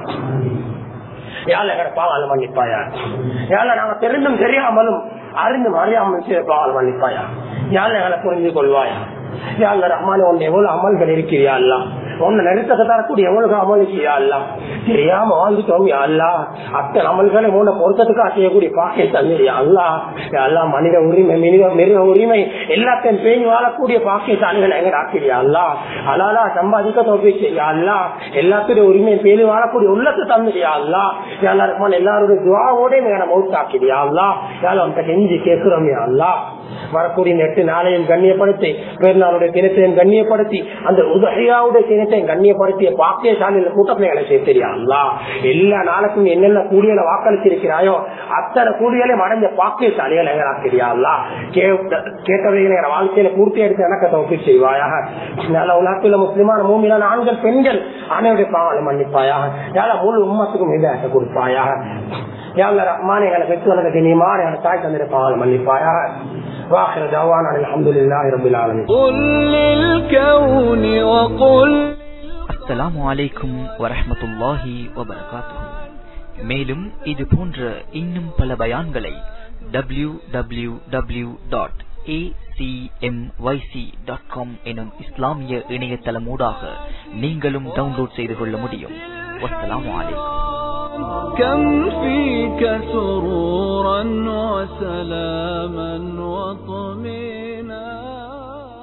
யாழ பாவால் மன்னிப்பாயா யாழ நாங்க தெரிந்தும் தெரியாமலும் அறிந்தும் அறியாமல் செய்த பாவால் மன்னிப்பாயா யாழ எங்களை புரிந்து கொள்வாயா யாழ ரஹ்மான உன்னை எவ்வளவு அமல்கள் இருக்கிறியா அல்லா உன்னை நெருக்கத்தை தரக்கூடிய எவ்வளவு அமல் இருக்கிறியா அல்லா தெரியாம வாழ்ந்துட்டோம் அல்லா அத்தனை அமல்களை உன்னை பொருத்தத்துக்கு செய்யக்கூடிய பாக்கை தந்திரியா அல்லா அல்லா மனித உரிமை மினித மிருக உரிமை எல்லாத்தையும் பேணி வாழக்கூடிய பாக்கிய தானிகளை எங்க ஆக்கிறியா அல்லா அலாலா சம்பாதிக்க தோப்பி செய்யா அல்லா எல்லாத்துடைய உரிமை பேணி வாழக்கூடிய உள்ளத்தை தந்துடியா அல்லா எல்லாருக்கும் எல்லாருடைய துவாவோட எங்களை மௌத்தாக்கிறியா அல்லா யாரும் அவன்கிட்ட கெஞ்சி கேட்கிறோம் அல்லா வரக்கூடிய இந்த எட்டு நாளையும் கண்ணியப்படுத்தி பெருநாளுடைய தினத்தையும் கண்ணியப்படுத்தி அந்த உதகையாவுடைய தினத்தையும் கண்ணியப்படுத்திய பாக்கியசாலியில் கூட்டப்பிள்ளைகளை சேர்த்தியா அல்லா எல்லா நாளுக்கும் என்னென்ன கூலியலை வாக்களிச்சிருக்கிறாயோ அத்தனை கூலியலையும் அடைஞ்ச பாக்கியசாலிகள் எங்களாக்கிறியா அல்லா கேட்டவைகளை என் வாழ்க்கையில பூர்த்தி எடுத்து எனக்கு தோப்பி செய்வாயாக நல்ல உலகத்தில் முஸ்லிமான மூமியான ஆண்கள் பெண்கள் அனைவருடைய பாவனை மன்னிப்பாயாக யாரா முழு உம்மத்துக்கும் இதாட்ட கொடுப்பாயாக யாங்க ரஹ்மான் எங்களை பெற்றோர்களுக்கு கண்ணியமான எங்களை தாய் தந்திர பாவனை மன்னிப்பாயாக واخر دعوانا الحمد لله رب العالمين قل للكون وقل அஸ்ஸலாமு அலைக்கும் வரஹ்மத்துல்லாஹி வபரகாத்துஹு மேலும் இது போன்ற இன்னும் பல பயான்களை டபிள்யூ டபிள்யூ டபிள்யூ டாட் எனும் இஸ்லாமிய இணையதளமூடாக நீங்களும் டவுன்லோட் செய்து கொள்ள முடியும் வஸ்ஸலாமு அலைக்கும் كم فيك سرورا وسلاما وطمئنا